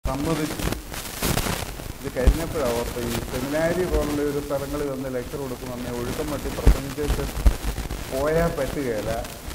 സമ്മതിച്ചു ഇത് കഴിഞ്ഞപ്പോഴാണ് ഓർത്ത് ഈ സെമിനാരി പോലുള്ള ഒരു സ്ഥലങ്ങളിൽ വന്ന് ലെക്ചർ കൊടുക്കുമെന്നെ ഒഴുക്കം മട്ടി പ്രസംഗിച്ചിട്ട് പോയാൽ പറ്റുകയില്ല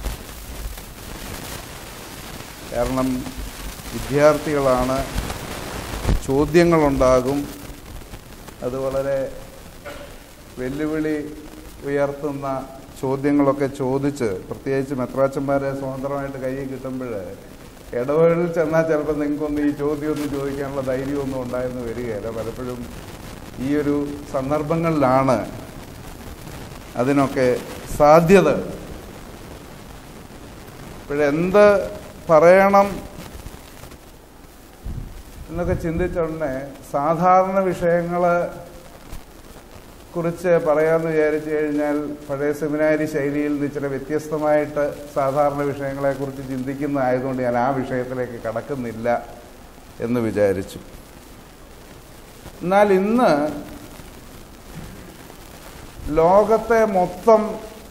കാരണം വിദ്യാർത്ഥികളാണ് ചോദ്യങ്ങളുണ്ടാകും അത് വളരെ വെല്ലുവിളി ഉയർത്തുന്ന ചോദ്യങ്ങളൊക്കെ ചോദിച്ച് പ്രത്യേകിച്ച് മെത്രാച്ചന്മാരെ സ്വതന്ത്രമായിട്ട് കയ്യിൽ കിട്ടുമ്പോൾ ഇടവേളിൽ ചെന്നാൽ ചിലപ്പോൾ നിങ്ങൾക്കൊന്നും ഈ ചോദ്യമൊന്നും ചോദിക്കാനുള്ള ധൈര്യമൊന്നും ഉണ്ടായെന്ന് വരികയില്ല പലപ്പോഴും ഈ ഒരു സന്ദർഭങ്ങളിലാണ് അതിനൊക്കെ സാധ്യത ഇപ്പോഴെന്ത് പറയണം എന്നൊക്കെ ചിന്തിച്ചുടനെ സാധാരണ വിഷയങ്ങൾ കുറിച്ച് പറയാമെന്ന് വിചാരിച്ചു കഴിഞ്ഞാൽ പഴയ സെമിനാരി ശൈലിയിൽ നിന്ന് ഇച്ചിരി വ്യത്യസ്തമായിട്ട് സാധാരണ വിഷയങ്ങളെക്കുറിച്ച് ചിന്തിക്കുന്നതായതുകൊണ്ട് ഞാൻ ആ വിഷയത്തിലേക്ക് കടക്കുന്നില്ല എന്ന് വിചാരിച്ചു എന്നാൽ ഇന്ന് ലോകത്തെ മൊത്തം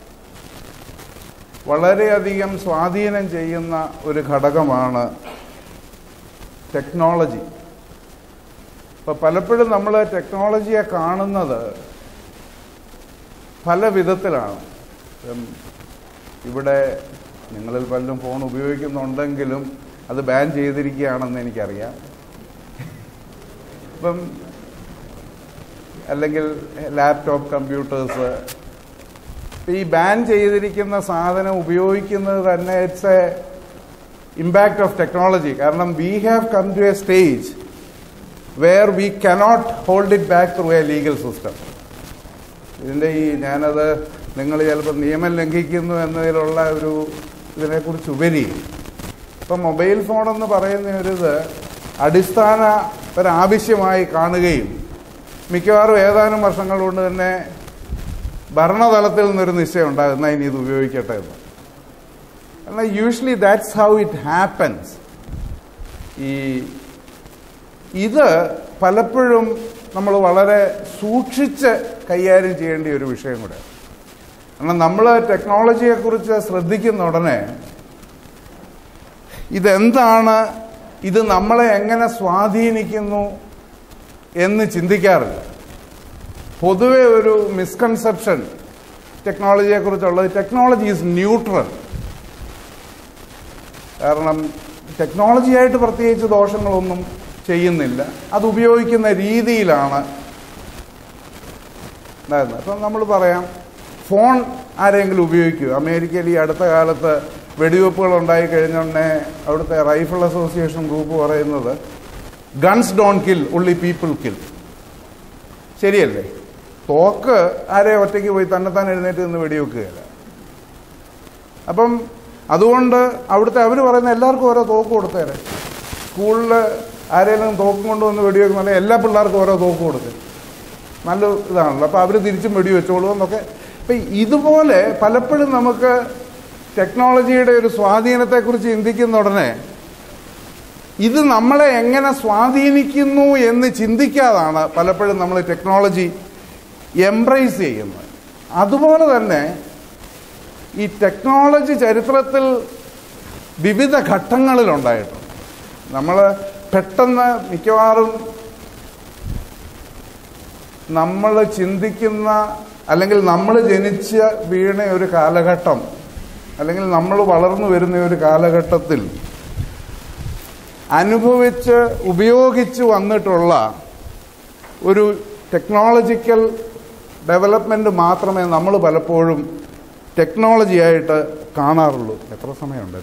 വളരെയധികം സ്വാധീനം ചെയ്യുന്ന ഒരു ഘടകമാണ് ടെക്നോളജി അപ്പോൾ പലപ്പോഴും നമ്മൾ ടെക്നോളജിയെ കാണുന്നത് പല വിധത്തിലാണ് ഇപ്പം ഇവിടെ നിങ്ങളിൽ പലരും ഫോൺ ഉപയോഗിക്കുന്നുണ്ടെങ്കിലും അത് ബാൻ ചെയ്തിരിക്കുകയാണെന്ന് എനിക്കറിയാം ഇപ്പം അല്ലെങ്കിൽ ലാപ്ടോപ്പ് കമ്പ്യൂട്ടേഴ്സ് ഈ ബാൻ ചെയ്തിരിക്കുന്ന സാധനം ഉപയോഗിക്കുന്നത് തന്നെ it's a impact of technology കാരണം we have come to a stage where we cannot hold it back through a legal system ഇതിൻ്റെ ഈ ഞാനത് നിങ്ങൾ ചിലപ്പോൾ നിയമം ലംഘിക്കുന്നു എന്നതിലുള്ള ഒരു ഇതിനെക്കുറിച്ച് ഉപരി ഇപ്പം മൊബൈൽ ഫോൺ എന്ന് പറയുന്ന ഒരു ഇത് അടിസ്ഥാന ഒരാവശ്യമായി കാണുകയും മിക്കവാറും ഏതാനും വർഷങ്ങൾ കൊണ്ട് തന്നെ ഭരണതലത്തിൽ നിന്നൊരു നിശ്ചയം ഉണ്ടാകുന്ന ഇനി ഇത് ഉപയോഗിക്കട്ടെ എന്ന് കാരണം usually that's how it happens ഈ ഇത് പലപ്പോഴും നമ്മൾ വളരെ സൂക്ഷിച്ച് കൈകാര്യം ചെയ്യേണ്ട ഒരു വിഷയം കൂടെ കാരണം നമ്മൾ ടെക്നോളജിയെക്കുറിച്ച് ശ്രദ്ധിക്കുന്ന ഉടനെ ഇതെന്താണ് ഇത് നമ്മളെ എങ്ങനെ സ്വാധീനിക്കുന്നു എന്ന് ചിന്തിക്കാറില്ല പൊതുവെ ഒരു മിസ്കൺസെപ്ഷൻ ടെക്നോളജിയെക്കുറിച്ചുള്ളത് ടെക്നോളജി ഈസ് ന്യൂട്രൽ കാരണം ടെക്നോളജിയായിട്ട് പ്രത്യേകിച്ച് ദോഷങ്ങളൊന്നും ചെയ്യുന്നില്ല അത് ഉപയോഗിക്കുന്ന രീതിയിലാണ് ഉണ്ടായിരുന്നത് അപ്പം നമ്മൾ പറയാം ഫോൺ ആരെങ്കിലും ഉപയോഗിക്കൂ അമേരിക്കയിൽ ഈ അടുത്ത കാലത്ത് വെടിവെപ്പുകൾ ഉണ്ടായി കഴിഞ്ഞുടനെ അവിടുത്തെ റൈഫിൾ അസോസിയേഷൻ ഗ്രൂപ്പ് പറയുന്നത് ഗൺസ് ഡോൺ കിൽ ഉള്ളി പീപ്പിൾ കിൽ ശരിയല്ലേ തോക്ക് ആരെ ഒറ്റയ്ക്ക് പോയി തന്നെത്താൻ എഴുന്നേറ്റ് നിന്ന് വെടിവെക്കുകയില്ല അപ്പം അതുകൊണ്ട് അവിടുത്തെ അവർ പറയുന്ന എല്ലാവർക്കും ഓരോ തോക്ക് കൊടുത്തേരെ സ്കൂളിൽ ആരെങ്കിലും തോക്കും കൊണ്ടുവന്ന് വെടിവെക്കുമ്പോൾ എല്ലാ പിള്ളേർക്കും ഓരോ തോക്ക് കൊടുക്കും നല്ല ഇതാണല്ലോ അപ്പോൾ അവർ തിരിച്ചും വെടിവെച്ചോളൂ എന്നൊക്കെ അപ്പം ഇതുപോലെ പലപ്പോഴും നമുക്ക് ടെക്നോളജിയുടെ ഒരു സ്വാധീനത്തെക്കുറിച്ച് ചിന്തിക്കുന്ന ഉടനെ ഇത് നമ്മളെ എങ്ങനെ സ്വാധീനിക്കുന്നു എന്ന് ചിന്തിക്കാതാണ് പലപ്പോഴും നമ്മൾ ടെക്നോളജി എംബ്രേസ് ചെയ്യുന്നത് അതുപോലെ തന്നെ ഈ ടെക്നോളജി ചരിത്രത്തിൽ വിവിധ ഘട്ടങ്ങളിലുണ്ടായിട്ടുണ്ട് നമ്മൾ പെട്ടെന്ന് മിക്കവാറും നമ്മൾ ചിന്തിക്കുന്ന അല്ലെങ്കിൽ നമ്മൾ ജനിച്ച വീണ ഒരു കാലഘട്ടം അല്ലെങ്കിൽ നമ്മൾ വളർന്നു വരുന്ന ഒരു കാലഘട്ടത്തിൽ അനുഭവിച്ച് ഉപയോഗിച്ച് വന്നിട്ടുള്ള ഒരു ടെക്നോളജിക്കൽ ഡെവലപ്മെന്റ് മാത്രമേ നമ്മൾ പലപ്പോഴും ടെക്നോളജിയായിട്ട് കാണാറുള്ളൂ എത്ര സമയമുണ്ട്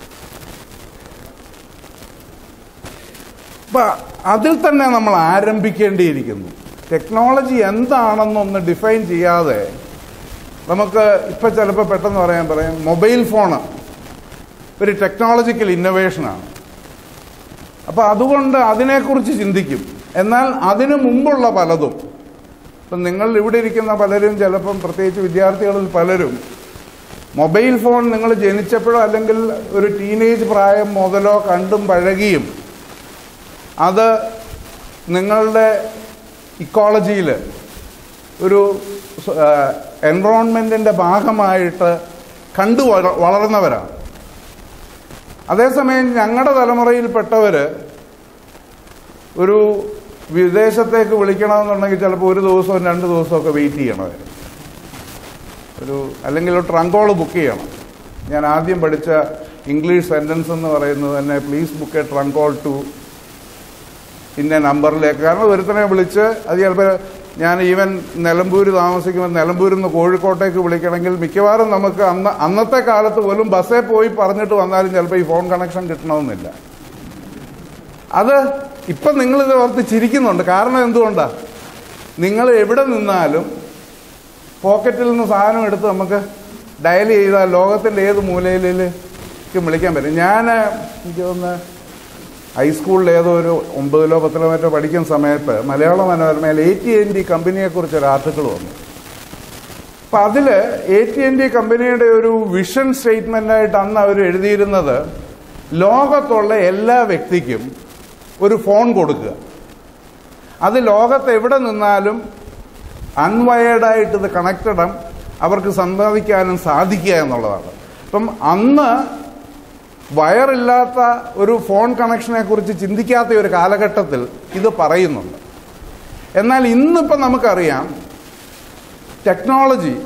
അപ്പൊ അതിൽ തന്നെ നമ്മൾ ആരംഭിക്കേണ്ടിയിരിക്കുന്നു ടെക്നോളജി എന്താണെന്നൊന്ന് ഡിഫൈൻ ചെയ്യാതെ നമുക്ക് ഇപ്പൊ ചിലപ്പോൾ പെട്ടെന്ന് പറയാൻ പറയാം മൊബൈൽ ഫോണ് ഒരു ടെക്നോളജിക്കൽ ഇന്നൊവേഷനാണ് അപ്പൊ അതുകൊണ്ട് അതിനെക്കുറിച്ച് ചിന്തിക്കും എന്നാൽ അതിനു മുമ്പുള്ള പലതും ഇപ്പം നിങ്ങൾ ഇവിടെ ഇരിക്കുന്ന പലരും ചിലപ്പം പ്രത്യേകിച്ച് വിദ്യാർത്ഥികളിൽ പലരും മൊബൈൽ ഫോൺ നിങ്ങൾ ജനിച്ചപ്പോഴോ അല്ലെങ്കിൽ ഒരു ടീനേജ് പ്രായം മുതലോ കണ്ടും പഴകിയും അത് നിങ്ങളുടെ ഇക്കോളജിയിൽ ഒരു എൻവറോൺമെൻറ്റിൻ്റെ ഭാഗമായിട്ട് കണ്ടു വള- വളർന്നവരാണ് അതേസമയം ഞങ്ങളുടെ തലമുറയിൽപ്പെട്ടവർ ഒരു വിദേശത്തേക്ക് വിളിക്കണമെന്നുണ്ടെങ്കിൽ ചിലപ്പോൾ ഒരു ദിവസവും രണ്ട് ദിവസമൊക്കെ വെയിറ്റ് ചെയ്യണമായിരുന്നു ഒരു അല്ലെങ്കിൽ ഒരു ട്രങ്കോൾ ബുക്ക് ചെയ്യണം ഞാൻ ആദ്യം പഠിച്ച ഇംഗ്ലീഷ് സെന്റൻസ് എന്ന് പറയുന്നത് തന്നെ please book a trunk call to ഇന്ന നമ്പറിലേക്ക് കാരണം ഒരുത്തനെ വിളിച്ച് അത് ചിലപ്പോൾ ഞാൻ ഈവൻ നിലമ്പൂർ താമസിക്കുമ്പോൾ നിലമ്പൂരിൽ നിന്ന് കോഴിക്കോട്ടേക്ക് വിളിക്കണമെങ്കിൽ മിക്കവാറും നമുക്ക് അന്ന് അന്നത്തെ കാലത്ത് പോലും ബസ്സിൽ പോയി പറഞ്ഞിട്ട് വന്നാലും ചിലപ്പോൾ ഈ ഫോൺ കണക്ഷൻ കിട്ടണമെന്നില്ല അത് ഇപ്പം നിങ്ങളിത് ഓർത്ത് ചിരിക്കുന്നുണ്ട് കാരണം എന്തുകൊണ്ടാണ് നിങ്ങൾ എവിടെ നിന്നാലും പോക്കറ്റിൽ നിന്ന് സാധനം എടുത്ത് നമുക്ക് ഡയൽ ചെയ്താൽ ലോകത്തിൻ്റെ ഏത് മൂലയിലേക്ക് വിളിക്കാൻ പറ്റും ഞാൻ എനിക്ക് തോന്നുന്നു ഹൈസ്കൂളിൽ ഏതോ ഒരു ഒമ്പതിലോ പത്തിലോ മറ്റോ പഠിക്കുന്ന സമയത്ത് മലയാള മനോരമയിൽ എ ടി എൻ ഡി കമ്പനിയെക്കുറിച്ച് ഒരു ആർട്ടിക്കിൾ വന്നു അപ്പം അതിൽ എ ടി എൻ ഡി കമ്പനിയുടെ ഒരു വിഷൻ സ്റ്റേറ്റ്മെൻ്റായിട്ട് അന്ന് അവർ എഴുതിയിരുന്നത് ലോകത്തുള്ള എല്ലാ വ്യക്തിക്കും ഒരു ഫോൺ കൊടുക്കുക അത് ലോകത്ത് എവിടെ നിന്നാലും അൺവയേർഡായിട്ട് ഇത് കണക്റ്റഡ് അവർക്ക് സമ്പാദിക്കാനും സാധിക്കുക എന്നുള്ളതാണ് അപ്പം അന്ന് വയറില്ലാത്ത ഒരു ഫോൺ കണക്ഷനെ കുറിച്ച് ചിന്തിക്കാത്ത ഒരു കാലഘട്ടത്തിൽ ഇത് പറയുന്നുണ്ട് എന്നാൽ ഇന്നിപ്പം നമുക്കറിയാം ടെക്നോളജി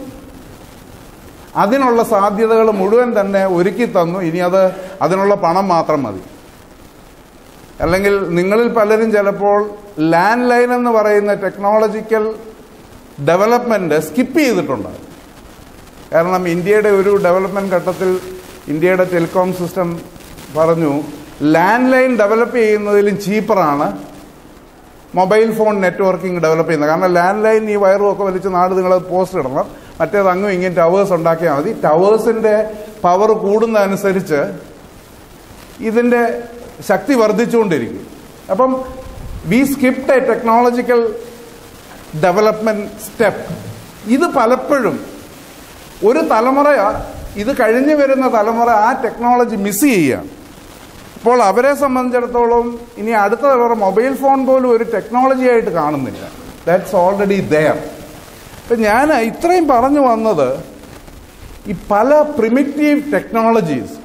അതിനുള്ള സാധ്യതകൾ മുഴുവൻ തന്നെ ഒരുക്കി തന്നു ഇനി അത് അതിനുള്ള പണം മാത്രം മതി അല്ലെങ്കിൽ നിങ്ങളിൽ പലരും ചിലപ്പോൾ ലാൻഡ് ലൈൻ എന്ന് പറയുന്ന ടെക്നോളജിക്കൽ ഡെവലപ്മെന്റ് സ്കിപ്പ് ചെയ്തിട്ടുണ്ട് കാരണം ഇന്ത്യയുടെ ഒരു ഡെവലപ്മെന്റ് ഘട്ടത്തിൽ ഇന്ത്യയുടെ ടെലികോം സിസ്റ്റം പറഞ്ഞു ലാൻഡ് ലൈൻ ഡെവലപ്പ് ചെയ്യുന്നതിലും ചീപ്പറാണ് മൊബൈൽ ഫോൺ നെറ്റ്വർക്കിംഗ് ഡെവലപ്പ് ചെയ്യുന്നത് കാരണം ലാൻഡ് ലൈൻ ഈ വയറും ഒക്കെ വലിച്ച് നാട് നിങ്ങൾ പോസ്റ്റ് ഇടണം മറ്റേത് അങ്ങും ഇങ്ങനെ ടവേഴ്സ് ഉണ്ടാക്കിയാൽ മതി ടവേഴ്സിന്റെ പവർ കൂടുന്നതനുസരിച്ച് ഇതിന്റെ ശക്തി വർദ്ധിച്ചുകൊണ്ടിരിക്കും അപ്പം we skipped a technological development step ഇത് പലപ്പോഴും ഒരു തലമുറ ഇത് കഴിഞ്ഞു വരുന്ന തലമുറ ആ ടെക്നോളജി മിസ് ചെയ്യുകയാണ് അപ്പോൾ അവരെ സംബന്ധിച്ചിടത്തോളം ഇനി അടുത്ത തലമുറ മൊബൈൽ ഫോൺ പോലും ഒരു ടെക്നോളജി ആയിട്ട് കാണുന്നില്ല ദാറ്റ്സ് ഓൾറെഡി ദയർ ഇപ്പം ഞാൻ ഇത്രയും പറഞ്ഞു വന്നത് ഈ പല പ്രിമിറ്റീവ് ടെക്നോളജീസ്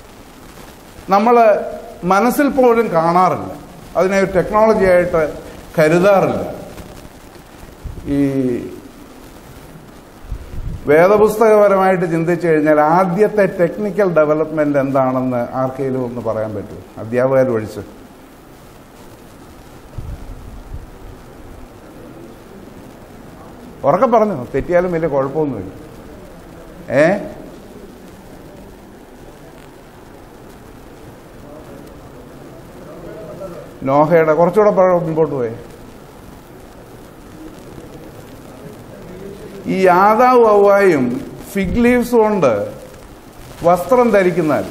നമ്മൾ മനസ്സിൽ പോലും കാണാറില്ല അതിനെ ഒരു ടെക്നോളജി ആയിട്ട് കരുതാറില്ല ഈ വേദപുസ്തകപരമായിട്ട് ചിന്തിച്ചു കഴിഞ്ഞാൽ ആദ്യത്തെ ടെക്നിക്കൽ ഡെവലപ്മെന്റ് എന്താണെന്ന് ആർക്കെങ്കിലും ഒന്ന് പറയാൻ പറ്റുമോ അധ്യാപകർ ഒഴിച്ച് ഉറക്കെ പറഞ്ഞു തെറ്റിയാലും വലിയ കുഴപ്പമൊന്നുമില്ല ഏ നോഹയുടെ കുറച്ചുകൂടെ പറ- മുമ്പോട്ട് പോയേ ഈ ആദാവ് ഔവായും ഫിഗ് ലീവ്സ് കൊണ്ട് വസ്ത്രം ധരിക്കുന്നതല്ല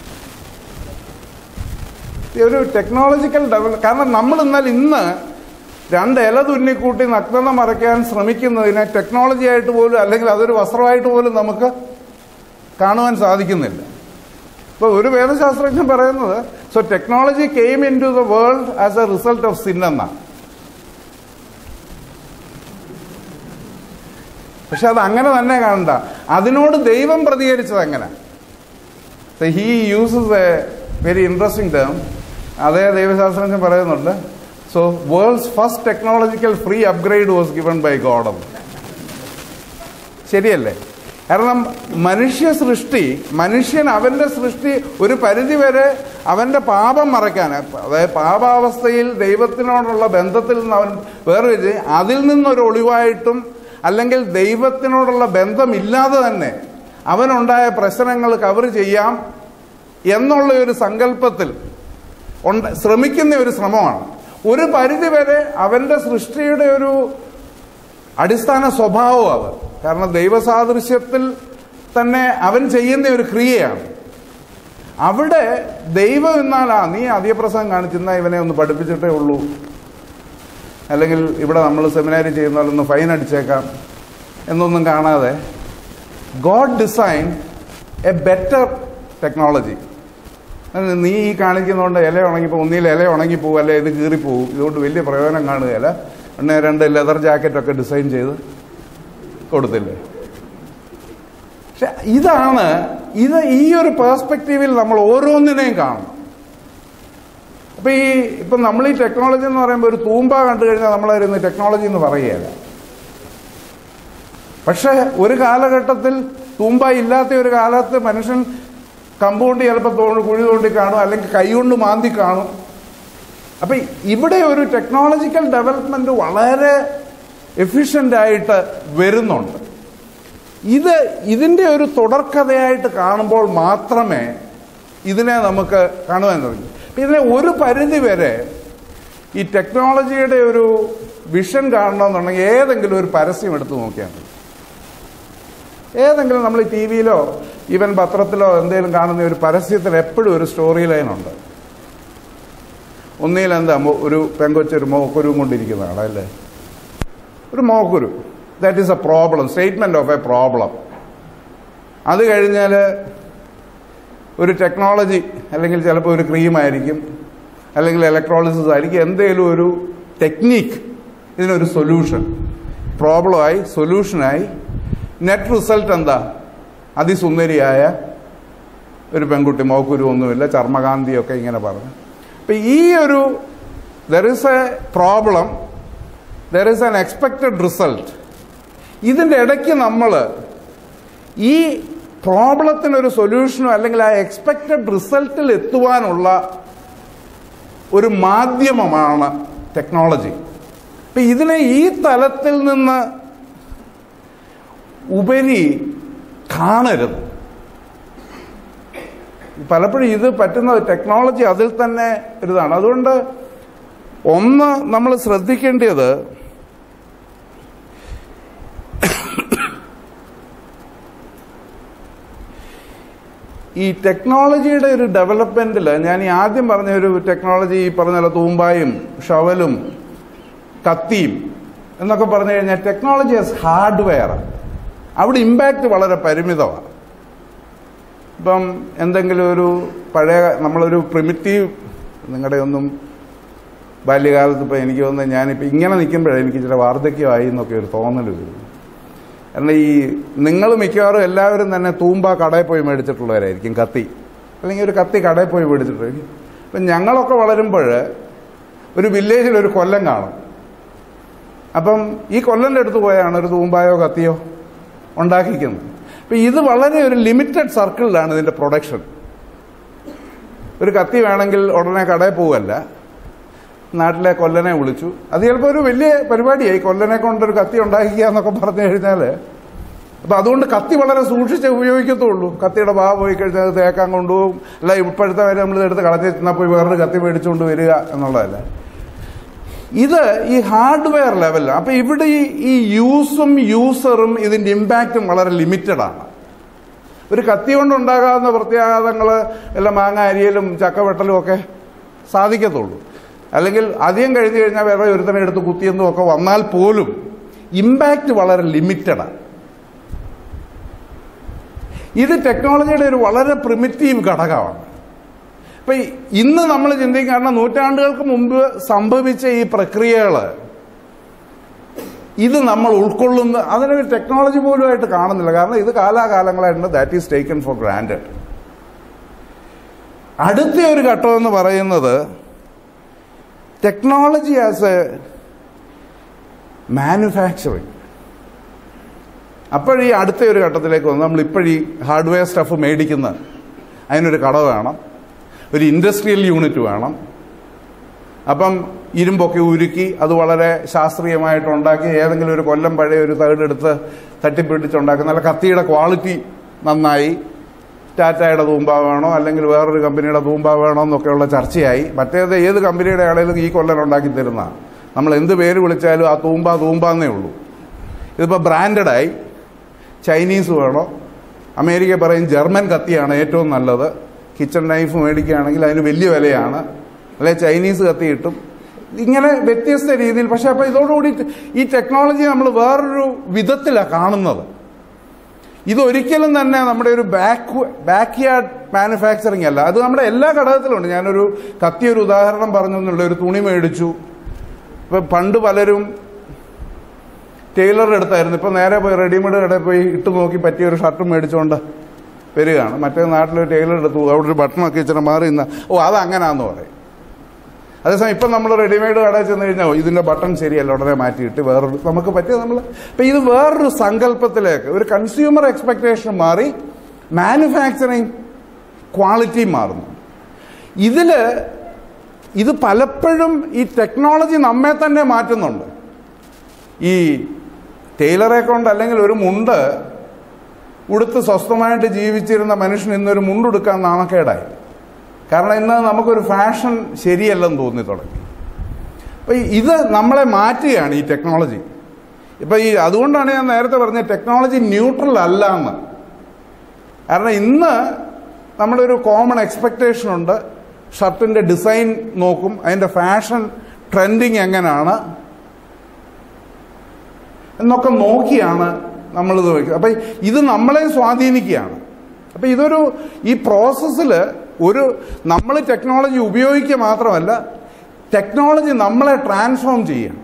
ഇത് ഒരു ടെക്നോളജിക്കൽ ഡെവലപ്പ് കാരണം നമ്മൾ എന്നാൽ ഇന്ന് രണ്ട് ഇല തുന്നിക്കൂട്ടി നഗ്നത മറയ്ക്കാൻ ശ്രമിക്കുന്നതിനെ ടെക്നോളജി ആയിട്ട് പോലും അല്ലെങ്കിൽ അതൊരു വസ്ത്രമായിട്ട് പോലും നമുക്ക് കാണുവാൻ സാധിക്കുന്നില്ല ഇപ്പോൾ ഒരു വേദശാസ്ത്രജ്ഞൻ പറയുന്നത് so technology came into the world as a result of sin എന്നാണ് പക്ഷെ അത് അങ്ങനെ തന്നെ കാണണ്ട അതിനോട് ദൈവം പ്രതികരിച്ചത് എങ്ങനെ he uses a very interesting term അതേ ദൈവശാസ്ത്രജ്ഞൻ പറയുന്നുണ്ട് so world's first technological free upgrade was given by God ശരിയല്ലേ കാരണം മനുഷ്യ സൃഷ്ടി മനുഷ്യൻ അവന്റെ സൃഷ്ടി ഒരു പരിധി വരെ അവന്റെ പാപം മറയ്ക്കാൻ അതായത് പാപാവസ്ഥയിൽ ദൈവത്തിനോടുള്ള ബന്ധത്തിൽ നിന്ന് അവൻ വേറെ അതിൽ നിന്നൊരു ഒളിവായിട്ടും അല്ലെങ്കിൽ ദൈവത്തിനോടുള്ള ബന്ധമില്ലാതെ തന്നെ അവനുണ്ടായ പ്രശ്നങ്ങൾ കവർ ചെയ്യാം എന്നുള്ള ഒരു സങ്കല്പത്തിൽ ഉണ്ട് ശ്രമിക്കുന്ന ഒരു ശ്രമമാണ് ഒരു പരിധി വരെ അവന്റെ സൃഷ്ടിയുടെ ഒരു അടിസ്ഥാന സ്വഭാവം അത് കാരണം ദൈവസാദൃശ്യത്തിൽ തന്നെ അവൻ ചെയ്യുന്ന ഒരു ക്രിയയാണ് അവിടെ ദൈവം എന്നാലാ നീ അധികപ്രസംഗം കാണിച്ചിരുന്ന ഇവനെ ഒന്ന് പഠിപ്പിച്ചിട്ടേ ഉള്ളൂ അല്ലെങ്കിൽ ഇവിടെ നമ്മൾ സെമിനാരി ചെയ്യുന്ന പോലെ ഒന്ന് ഫൈൻ അടിച്ചേക്കാം എന്നൊന്നും കാണാതെ God design a better technology നീ ഈ കാണിക്കുന്നതുകൊണ്ട് ഇല ഉണങ്ങിപ്പോ ഒന്നിൽ ഇല ഉണങ്ങിപ്പോവും അല്ലെ ഇത് കീറിപ്പോവും ഇതുകൊണ്ട് വലിയ പ്രയോജനം കാണുകയില്ല പിന്നെ രണ്ട് ലെതർ ജാക്കറ്റൊക്കെ ഡിസൈൻ ചെയ്ത് കൊടുത്തില്ലേ പക്ഷെ ഇതാണ് ഇത് ഈ ഒരു പേഴ്സ്പെക്റ്റീവിൽ നമ്മൾ ഓരോന്നിനെയും കാണണം അപ്പൊ ഈ ഇപ്പൊ നമ്മൾ ഈ ടെക്നോളജി എന്ന് പറയുമ്പോൾ ഒരു തൂമ്പ കണ്ടു കഴിഞ്ഞാൽ നമ്മളായിരുന്നു ടെക്നോളജി എന്ന് പറയുകയല്ല പക്ഷെ ഒരു കാലഘട്ടത്തിൽ തൂമ്പ ഇല്ലാത്ത ഒരു കാലത്ത് മനുഷ്യൻ കമ്പൗണ്ട് ചിലപ്പോൾ തോണ്ടി കുഴി തോണ്ടി കാണും അല്ലെങ്കിൽ കൈകൊണ്ട് മാന്തി കാണും അപ്പൊ ഇവിടെ ഒരു ടെക്നോളജിക്കൽ ഡെവലപ്മെന്റ് വളരെ എഫിഷ്യന്റ് ആയിട്ട് വരുന്നുണ്ട് ഇത് ഇതിന്റെ ഒരു തുടർക്കഥയായിട്ട് കാണുമ്പോൾ മാത്രമേ ഇതിനെ നമുക്ക് കാണുവാൻ തുടങ്ങി അപ്പൊ ഇതിനെ ഒരു പരിധി വരെ ഈ ടെക്നോളജിയുടെ ഒരു വിഷൻ കാണണമെന്നുണ്ടെങ്കിൽ ഏതെങ്കിലും ഒരു പരസ്യം എടുത്ത് നോക്കിയാൽ മതി ഏതെങ്കിലും നമ്മൾ ടി വിയിലോ ഈവൻ പത്രത്തിലോ എന്തെങ്കിലും കാണുന്ന ഒരു പരസ്യത്തിൽ എപ്പോഴും ഒരു സ്റ്റോറി ലൈൻ ഉണ്ട് ഒന്നിൽ എന്താ മോ- ഒരു പെങ്കൊച്ചൊരു മോക്കുരുവും കൊണ്ടിരിക്കുന്നതാണ് അല്ലേ ഒരു മോക്കുരു that is a problem statement of a problem അത് കഴിഞ്ഞാൽ ഒരു ടെക്നോളജി അല്ലെങ്കിൽ ചിലപ്പോൾ ഒരു ക്രീമായിരിക്കും അല്ലെങ്കിൽ ഇലക്ട്രോളിസിസ് ആയിരിക്കും എന്തെങ്കിലും ഒരു ടെക്നീക്ക് ഇതിനൊരു സൊല്യൂഷൻ പ്രോബ്ലമായി സൊല്യൂഷനായി നെറ്റ് റിസൾട്ട് എന്താ അതിസുന്ദരിയായ ഒരു പെൺകുട്ടി മോക്കുരു ഒന്നുമില്ല ചർമ്മകാന്തിയൊക്കെ ഇങ്ങനെ പറഞ്ഞു അപ്പൊ ഈ ഒരു there is a problem there is an expected result ഇതിന്റെ ഇടയ്ക്ക് നമ്മൾ ഈ പ്രോബ്ലത്തിനൊരു സൊല്യൂഷനോ അല്ലെങ്കിൽ ആ എക്സ്പെക്റ്റഡ് റിസൾട്ടിൽ എത്തുവാനുള്ള ഒരു മാധ്യമമാണ് ടെക്നോളജി അപ്പൊ ഇതിനെ ഈ തലത്തിൽ നിന്ന് ഉപരി കാണരുത് പലപ്പോഴും ഇത് പറ്റുന്ന ടെക്നോളജി അതിൽ തന്നെ ഒരിതാണ് അതുകൊണ്ട് ഒന്ന് നമ്മൾ ശ്രദ്ധിക്കേണ്ടത് ഈ ടെക്നോളജിയുടെ ഒരു ഡെവലപ്മെന്റിൽ ഞാൻ ഈ ആദ്യം പറഞ്ഞ ഒരു ടെക്നോളജി ഈ പറഞ്ഞ പോലെ തൂമ്പായും ഷവലും കത്തിയും എന്നൊക്കെ പറഞ്ഞു കഴിഞ്ഞാൽ ടെക്നോളജി ആസ് ഹാർഡ്വെയർ അവിടെ ഇമ്പാക്റ്റ് വളരെ പരിമിതമാണ് ഇപ്പം എന്തെങ്കിലും ഒരു പഴയ നമ്മളൊരു പ്രിമിറ്റീവ് നിങ്ങളുടെ ഒന്നും ബാല്യകാലത്ത് ഇപ്പം എനിക്ക് തോന്നുന്നത് ഞാനിപ്പോൾ ഇങ്ങനെ നിൽക്കുമ്പോഴേ എനിക്ക് ചില വാർദ്ധക്യമായി എന്നൊക്കെ ഒരു തോന്നൽ വരുന്നു കാരണം ഈ നിങ്ങൾ മിക്കവാറും എല്ലാവരും തന്നെ തൂമ്പ കടയിൽ പോയി മേടിച്ചിട്ടുള്ളവരായിരിക്കും കത്തി അല്ലെങ്കിൽ ഒരു കത്തി കടയിൽ പോയി മേടിച്ചിട്ടുണ്ടായിരിക്കും അപ്പം ഞങ്ങളൊക്കെ വളരുമ്പോൾ ഒരു വില്ലേജിൽ ഒരു കൊല്ലം കാണും അപ്പം ഈ കൊല്ലൻ്റെ അടുത്ത് പോയാണ് ഒരു തൂമ്പായോ കത്തിയോ ഉണ്ടാക്കിക്കുന്നത് അപ്പം ഇത് വളരെ ഒരു ലിമിറ്റഡ് സർക്കിളിലാണ് ഇതിന്റെ പ്രൊഡക്ഷൻ ഒരു കത്തി വേണമെങ്കിൽ ഉടനെ കടയിൽ പോവല്ല നാട്ടിലെ കൊല്ലനെ വിളിച്ചു അത് ചിലപ്പോൾ ഒരു വലിയ പരിപാടിയായി കൊല്ലനെ കൊണ്ടൊരു കത്തി ഉണ്ടാക്കിക്കുക എന്നൊക്കെ പറഞ്ഞു കഴിഞ്ഞാൽ അപ്പൊ അതുകൊണ്ട് കത്തി വളരെ സൂക്ഷിച്ച് ഉപയോഗിക്കത്തുള്ളൂ കത്തിയുടെ ഭാ പോയി കഴിഞ്ഞാൽ അത് തേക്കാൻ കൊണ്ടുപോകും അല്ല ഇപ്പോഴത്തെ വരെ നമ്മൾ എടുത്ത് കളത്തിൽ ചെന്നാൽ പോയി വേറൊരു കത്തി മേടിച്ചുകൊണ്ട് വരിക എന്നുള്ളതല്ല ഇത് ഈ ഹാർഡ്വെയർ ലെവലിലാണ് അപ്പൊ ഇവിടെ ഈ ഈ യൂസും യൂസറും ഇതിന്റെ ഇമ്പാക്റ്റും വളരെ ലിമിറ്റഡ് ആണ് ഒരു കത്തി കൊണ്ടുണ്ടാകാവുന്ന പ്രത്യാഘാതങ്ങൾ എല്ലാം മാങ്ങ അരിയലും ചക്കവെട്ടലും ഒക്കെ സാധിക്കത്തുള്ളൂ അല്ലെങ്കിൽ അധികം കഴിഞ്ഞു കഴിഞ്ഞാൽ വേറെ ഒരുത്തനെ എടുത്ത് കുത്തിയെന്നും ഒക്കെ വന്നാൽ പോലും ഇമ്പാക്റ്റ് വളരെ ലിമിറ്റഡാണ് ഇത് ടെക്നോളജിയുടെ ഒരു വളരെ പ്രിമിറ്റീവ് ഘടകമാണ് ഇപ്പൊ ഈ- ഇന്ന് നമ്മൾ ചിന്തിക്കും കാരണം നൂറ്റാണ്ടുകൾക്ക് മുമ്പ് സംഭവിച്ച ഈ പ്രക്രിയകൾ ഇത് നമ്മൾ ഉൾക്കൊള്ളുന്ന അതിനൊരു ടെക്നോളജി പോലുമായിട്ട് കാണുന്നില്ല കാരണം ഇത് കാലാകാലങ്ങളായിട്ടുണ്ട് that is taken for granted അടുത്ത ഒരു ഘട്ടം എന്ന് പറയുന്നത് ടെക്നോളജി ആസ് എ മാനുഫാക്ചറിങ് അപ്പോഴീ അടുത്ത ഒരു ഘട്ടത്തിലേക്ക് വന്ന് നമ്മൾ ഇപ്പോഴീ ഹാർഡ്വെയർ സ്റ്റഫ് മേടിക്കുന്ന അതിനൊരു കട വേണം ഒരു ഇൻഡസ്ട്രിയൽ യൂണിറ്റ് വേണം അപ്പം ഇരുമ്പൊക്കെ ഉരുക്കി അത് വളരെ ശാസ്ത്രീയമായിട്ട് ഉണ്ടാക്കി ഏതെങ്കിലും ഒരു കൊല്ലം പഴയ ഒരു തകിടെടുത്ത് തട്ടിപ്പിടിച്ചുണ്ടാക്കുന്ന നല്ല കത്തിയുടെ ക്വാളിറ്റി നന്നായി ടാറ്റയുടെ തൂമ്പ വേണോ അല്ലെങ്കിൽ വേറൊരു കമ്പനിയുടെ തൂമ്പ വേണോ എന്നൊക്കെയുള്ള ചർച്ചയായി മറ്റേത് ഏത് കമ്പനിയുടെ ആണെങ്കിലും ഈ കൊല്ലം ഉണ്ടാക്കി തരുന്ന നമ്മൾ എന്ത് പേര് വിളിച്ചാലും ആ തൂമ്പ തൂമ്പാന്നേ ഉള്ളൂ ഇതിപ്പോൾ ബ്രാൻഡഡായി ചൈനീസ് വേണോ അമേരിക്ക പറയും ജർമ്മൻ കത്തിയാണ് ഏറ്റവും നല്ലത് കിച്ചൺ നൈഫ് മേടിക്കുകയാണെങ്കിൽ അതിന് വലിയ വിലയാണ് അല്ലെ ചൈനീസ് കത്തി കിട്ടും ഇങ്ങനെ വ്യത്യസ്ത രീതിയിൽ പക്ഷെ അപ്പൊ ഇതോടുകൂടി ഈ ടെക്നോളജി നമ്മൾ വേറൊരു വിധത്തിലാണ് കാണുന്നത് ഇതൊരിക്കലും തന്നെ നമ്മുടെ ഒരു ബാക്ക് ബാക്ക് യാർഡ് മാനുഫാക്ചറിങ് അല്ല അത് നമ്മുടെ എല്ലാ ഘടകത്തിലുണ്ട് ഞാനൊരു കത്തി ഒരു ഉദാഹരണം പറഞ്ഞു എന്നുള്ള ഒരു തുണി മേടിച്ചു ഇപ്പൊ പണ്ട് പലരും ടൈലറുടെ അടുത്തായിരുന്നു ഇപ്പൊ നേരെ പോയി റെഡിമെയ്ഡ് കടയിൽ പോയി ഇട്ട് നോക്കി പറ്റിയ ഒരു ഷർട്ടും മേടിച്ചുകൊണ്ട് വരികയാണ് മറ്റേ നാട്ടിലൊരു ടൈലർ എടുത്തു അവിടെ ഒരു ബട്ടണൊക്കെ ഇച്ചിരി മാറി നിന്ന ഓ അത് അങ്ങനാന്ന് പറയും അതേസമയം ഇപ്പം നമ്മൾ റെഡിമെയ്ഡ് കടയിൽ ചെന്ന് കഴിഞ്ഞാൽ "ഓ, ഇതിന്റെ ബട്ടൺ ശരിയല്ല ഉടനെ മാറ്റിയിട്ട് വേറൊരു നമുക്ക് പറ്റിയ നമ്മൾ ഇപ്പം ഇത് വേറൊരു സങ്കല്പത്തിലേക്ക് ഒരു കൺസ്യൂമർ എക്സ്പെക്ടേഷൻ മാറി മാനുഫാക്ചറിങ് ക്വാളിറ്റി മാറുന്നു ഇതില് ഇത് പലപ്പോഴും ഈ ടെക്നോളജി നമ്മെ തന്നെ മാറ്റുന്നുണ്ട് ഈ ടൈലറെ കൊണ്ട് അല്ലെങ്കിൽ ഒരു മുണ്ട് ഉടുത്ത് സ്വസ്ഥമായിട്ട് ജീവിച്ചിരുന്ന മനുഷ്യൻ ഇന്നൊരു മുണ്ടുടുക്കാൻ നാണക്കേടായി കാരണം ഇന്ന് നമുക്കൊരു ഫാഷൻ ശരിയല്ലെന്ന് തോന്നി തുടങ്ങി അപ്പൊ ഈ- ഇത് നമ്മളെ മാറ്റുകയാണ് ഈ ടെക്നോളജി ഇപ്പൊ ഈ അതുകൊണ്ടാണ് ഞാൻ നേരത്തെ പറഞ്ഞത് ടെക്നോളജി ന്യൂട്രൽ അല്ല എന്ന് കാരണം ഇന്ന് നമ്മുടെ ഒരു കോമൺ എക്സ്പെക്ടേഷൻ ഉണ്ട് ഷർട്ടിന്റെ ഡിസൈൻ നോക്കും അതിന്റെ ഫാഷൻ ട്രെൻഡിങ് എങ്ങനെയാണ് എന്നൊക്കെ നോക്കിയാണ് നമ്മളിത് വയ്ക്കുക അപ്പം ഇത് നമ്മളെ സ്വാധീനിക്കുകയാണ് അപ്പം ഇതൊരു ഈ പ്രോസസ്സിൽ ഒരു നമ്മൾ ടെക്നോളജി ഉപയോഗിക്കുക മാത്രമല്ല ടെക്നോളജി നമ്മളെ ട്രാൻസ്ഫോം ചെയ്യണം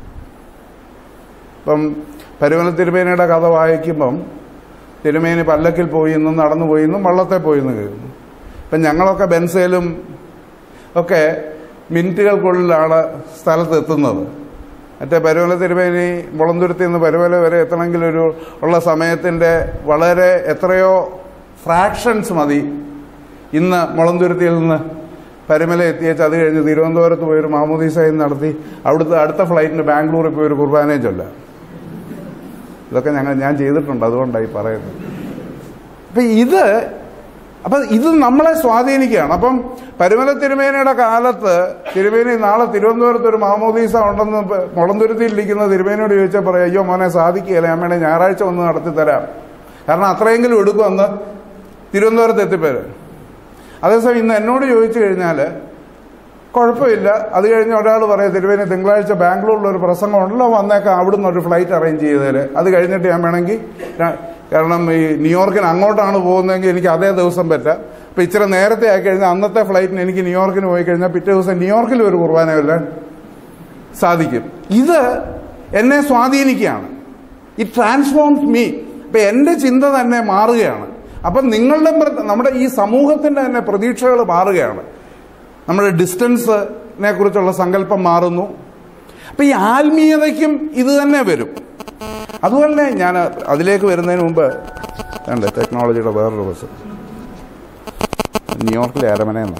ഇപ്പം പരുവന തിരുമേനിയുടെ കഥ വായിക്കുമ്പം തിരുമേനി പല്ലക്കിൽ പോയി എന്നും നടന്നു പോയി എന്നും വള്ളത്തെ പോയി എന്ന് കേൾക്കുന്നു ഇപ്പം ഞങ്ങളൊക്കെ ബെൻസയിലും ഒക്കെ മിനിറ്റുകൾക്കുള്ളിലാണ് സ്ഥലത്ത് എത്തുന്നത് മറ്റേ പരുവല തിരുമേനി മുളന്തുരുത്തി നിന്ന് പരുവല വരെ എത്തണമെങ്കിൽ ഒരു ഉള്ള സമയത്തിൻ്റെ വളരെ എത്രയോ ഫ്രാക്ഷൻസ് മതി ഇന്ന് മുളന്തുരുത്തിയിൽ നിന്ന് പരുമല എത്തിയേച്ച് അത് കഴിഞ്ഞ് തിരുവനന്തപുരത്ത് പോയി ഒരു മാമോദീസയും നടത്തി അവിടുത്തെ അടുത്ത ഫ്ലൈറ്റിന് ബാംഗ്ലൂരിൽ പോയി ഒരു കുർബാനയും ചൊല്ലാം ഇതൊക്കെ ഞങ്ങൾ ഞാൻ ചെയ്തിട്ടുണ്ട് അതുകൊണ്ടായി പറയുന്നത് അപ്പൊ ഇത് അപ്പൊ ഇത് നമ്മളെ സ്വാധീനിക്കുകയാണ് അപ്പം പരുമല തിരുമേനയുടെ കാലത്ത് തിരുമേനി നാളെ തിരുവനന്തപുരത്ത് ഒരു മാമോദീസ ഉണ്ടെന്ന് പ- മുളന്തുരുത്തിയിലിരിക്കുന്ന തിരുമേനിയോട് ചോദിച്ചാൽ പറയാം അയ്യോ മോനെ സാധിക്കുകയില്ല ഞാൻ വേണേ ഞായറാഴ്ച ഒന്ന് നടത്തി തരാം കാരണം അത്രയെങ്കിലും എടുക്കും അന്ന് തിരുവനന്തപുരത്ത് എത്തിപ്പേര് അതേസമയം ഇന്ന് എന്നോട് ചോദിച്ചു കഴിഞ്ഞാൽ കുഴപ്പമില്ല അത് കഴിഞ്ഞ് ഒരാൾ പറയാം തിരുവേനി തിങ്കളാഴ്ച ബാംഗ്ലൂരിൽ ഒരു പ്രസംഗം ഉണ്ടല്ലോ വന്നേക്കാം അവിടുന്ന് ഒരു ഫ്ലൈറ്റ് അറേഞ്ച് ചെയ്തേര് അത് കഴിഞ്ഞിട്ട് ഞാൻ വേണമെങ്കിൽ ര- കാരണം ഈ ന്യൂയോർക്കിന് അങ്ങോട്ടാണ് പോകുന്നതെങ്കിൽ എനിക്ക് അതേ ദിവസം പറ്റാം അപ്പൊ ഇച്ചിരി നേരത്തെ ആയി കഴിഞ്ഞാൽ അന്നത്തെ ഫ്ലൈറ്റിന് എനിക്ക് ന്യൂയോർക്കിന് പോയി കഴിഞ്ഞാൽ പിറ്റേ ദിവസം ന്യൂയോർക്കിൽ ഒരു കുർബാനയല്ല സാധിക്കും ഇത് എന്നെ സ്വാധീനിക്കുകയാണ് ഇറ്റ് ട്രാൻസ്ഫോംസ് മീ ഇപ്പൊ എന്റെ ചിന്ത തന്നെ മാറുകയാണ് അപ്പം നിങ്ങളുടെ പ്ര- നമ്മുടെ ഈ സമൂഹത്തിന്റെ തന്നെ പ്രതീക്ഷകൾ മാറുകയാണ് നമ്മുടെ ഡിസ്റ്റൻസിനെ കുറിച്ചുള്ള സങ്കല്പം മാറുന്നു അപ്പൊ ഈ ആത്മീയതയ്ക്കും ഇത് തന്നെ വരും അതുപോലെ ഞാൻ അതിലേക്ക് വരുന്നതിന് മുമ്പ് വേണ്ട ടെക്നോളജിയുടെ വേറൊരു ബസ് ന്യൂയോർക്കിലെ അരമനയെന്ന്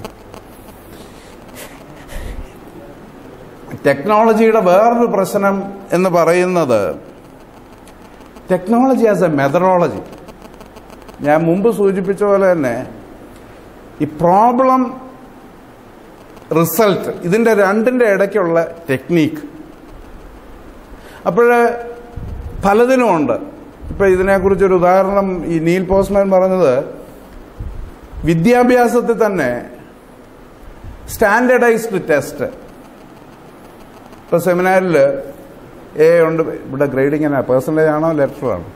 ടെക്നോളജിയുടെ വേറൊരു പ്രശ്നം എന്ന് പറയുന്നത് ടെക്നോളജി ആസ് എ മെത്തഡോളജി ഞാൻ മുമ്പ് സൂചിപ്പിച്ച പോലെ തന്നെ ഈ പ്രോബ്ലം റിസൾട്ട് ഇതിന്റെ രണ്ടിന്റെ ഇടയ്ക്കുള്ള ടെക്നീക്ക് അപ്പോൾ പലതിനും ഉണ്ട് ഇപ്പൊ ഇതിനെക്കുറിച്ചൊരു ഉദാഹരണം ഈ നീൽ പോസ്റ്മാൻ പറഞ്ഞത് വിദ്യാഭ്യാസത്തിൽ തന്നെ സ്റ്റാൻഡേർഡൈസ്ഡ് ടെസ്റ്റ് ഇപ്പൊ സെമിനാറിൽ എ ഉണ്ട് ഇവിടെ ഗ്രേഡിങ് എന്നാ പേഴ്സൻറ്റേജ് ആണോ ലെറ്റർ ആണോ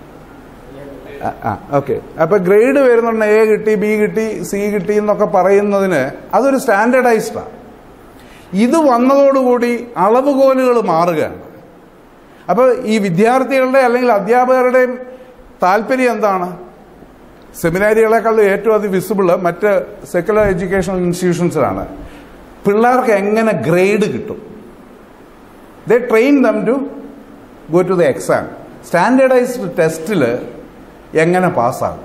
ആ ഓക്കെ അപ്പൊ ഗ്രേഡ് വരുന്നുണ്ട് എ കിട്ടി ബി കിട്ടി സി കിട്ടി എന്നൊക്കെ പറയുന്നതിന് അതൊരു സ്റ്റാൻഡേർഡൈസ്ഡാണ് ഇത് വന്നതോടുകൂടി അളവുകോലുകൾ മാറുകയാണ് അപ്പൊ ഈ വിദ്യാർത്ഥികളുടെ അല്ലെങ്കിൽ അധ്യാപകരുടെയും താല്പര്യം എന്താണ് സെമിനാരികളെക്കാളും ഏറ്റവും അത് വിസിബിള് മറ്റ് സെക്കുലർ എഡ്യൂക്കേഷണൽ ഇൻസ്റ്റിറ്റ്യൂഷൻസിലാണ് പിള്ളേർക്ക് എങ്ങനെ ഗ്രേഡ് കിട്ടും they train them to go to the exam standardized ടെസ്റ്റിൽ എങ്ങനെ പാസ്സാകും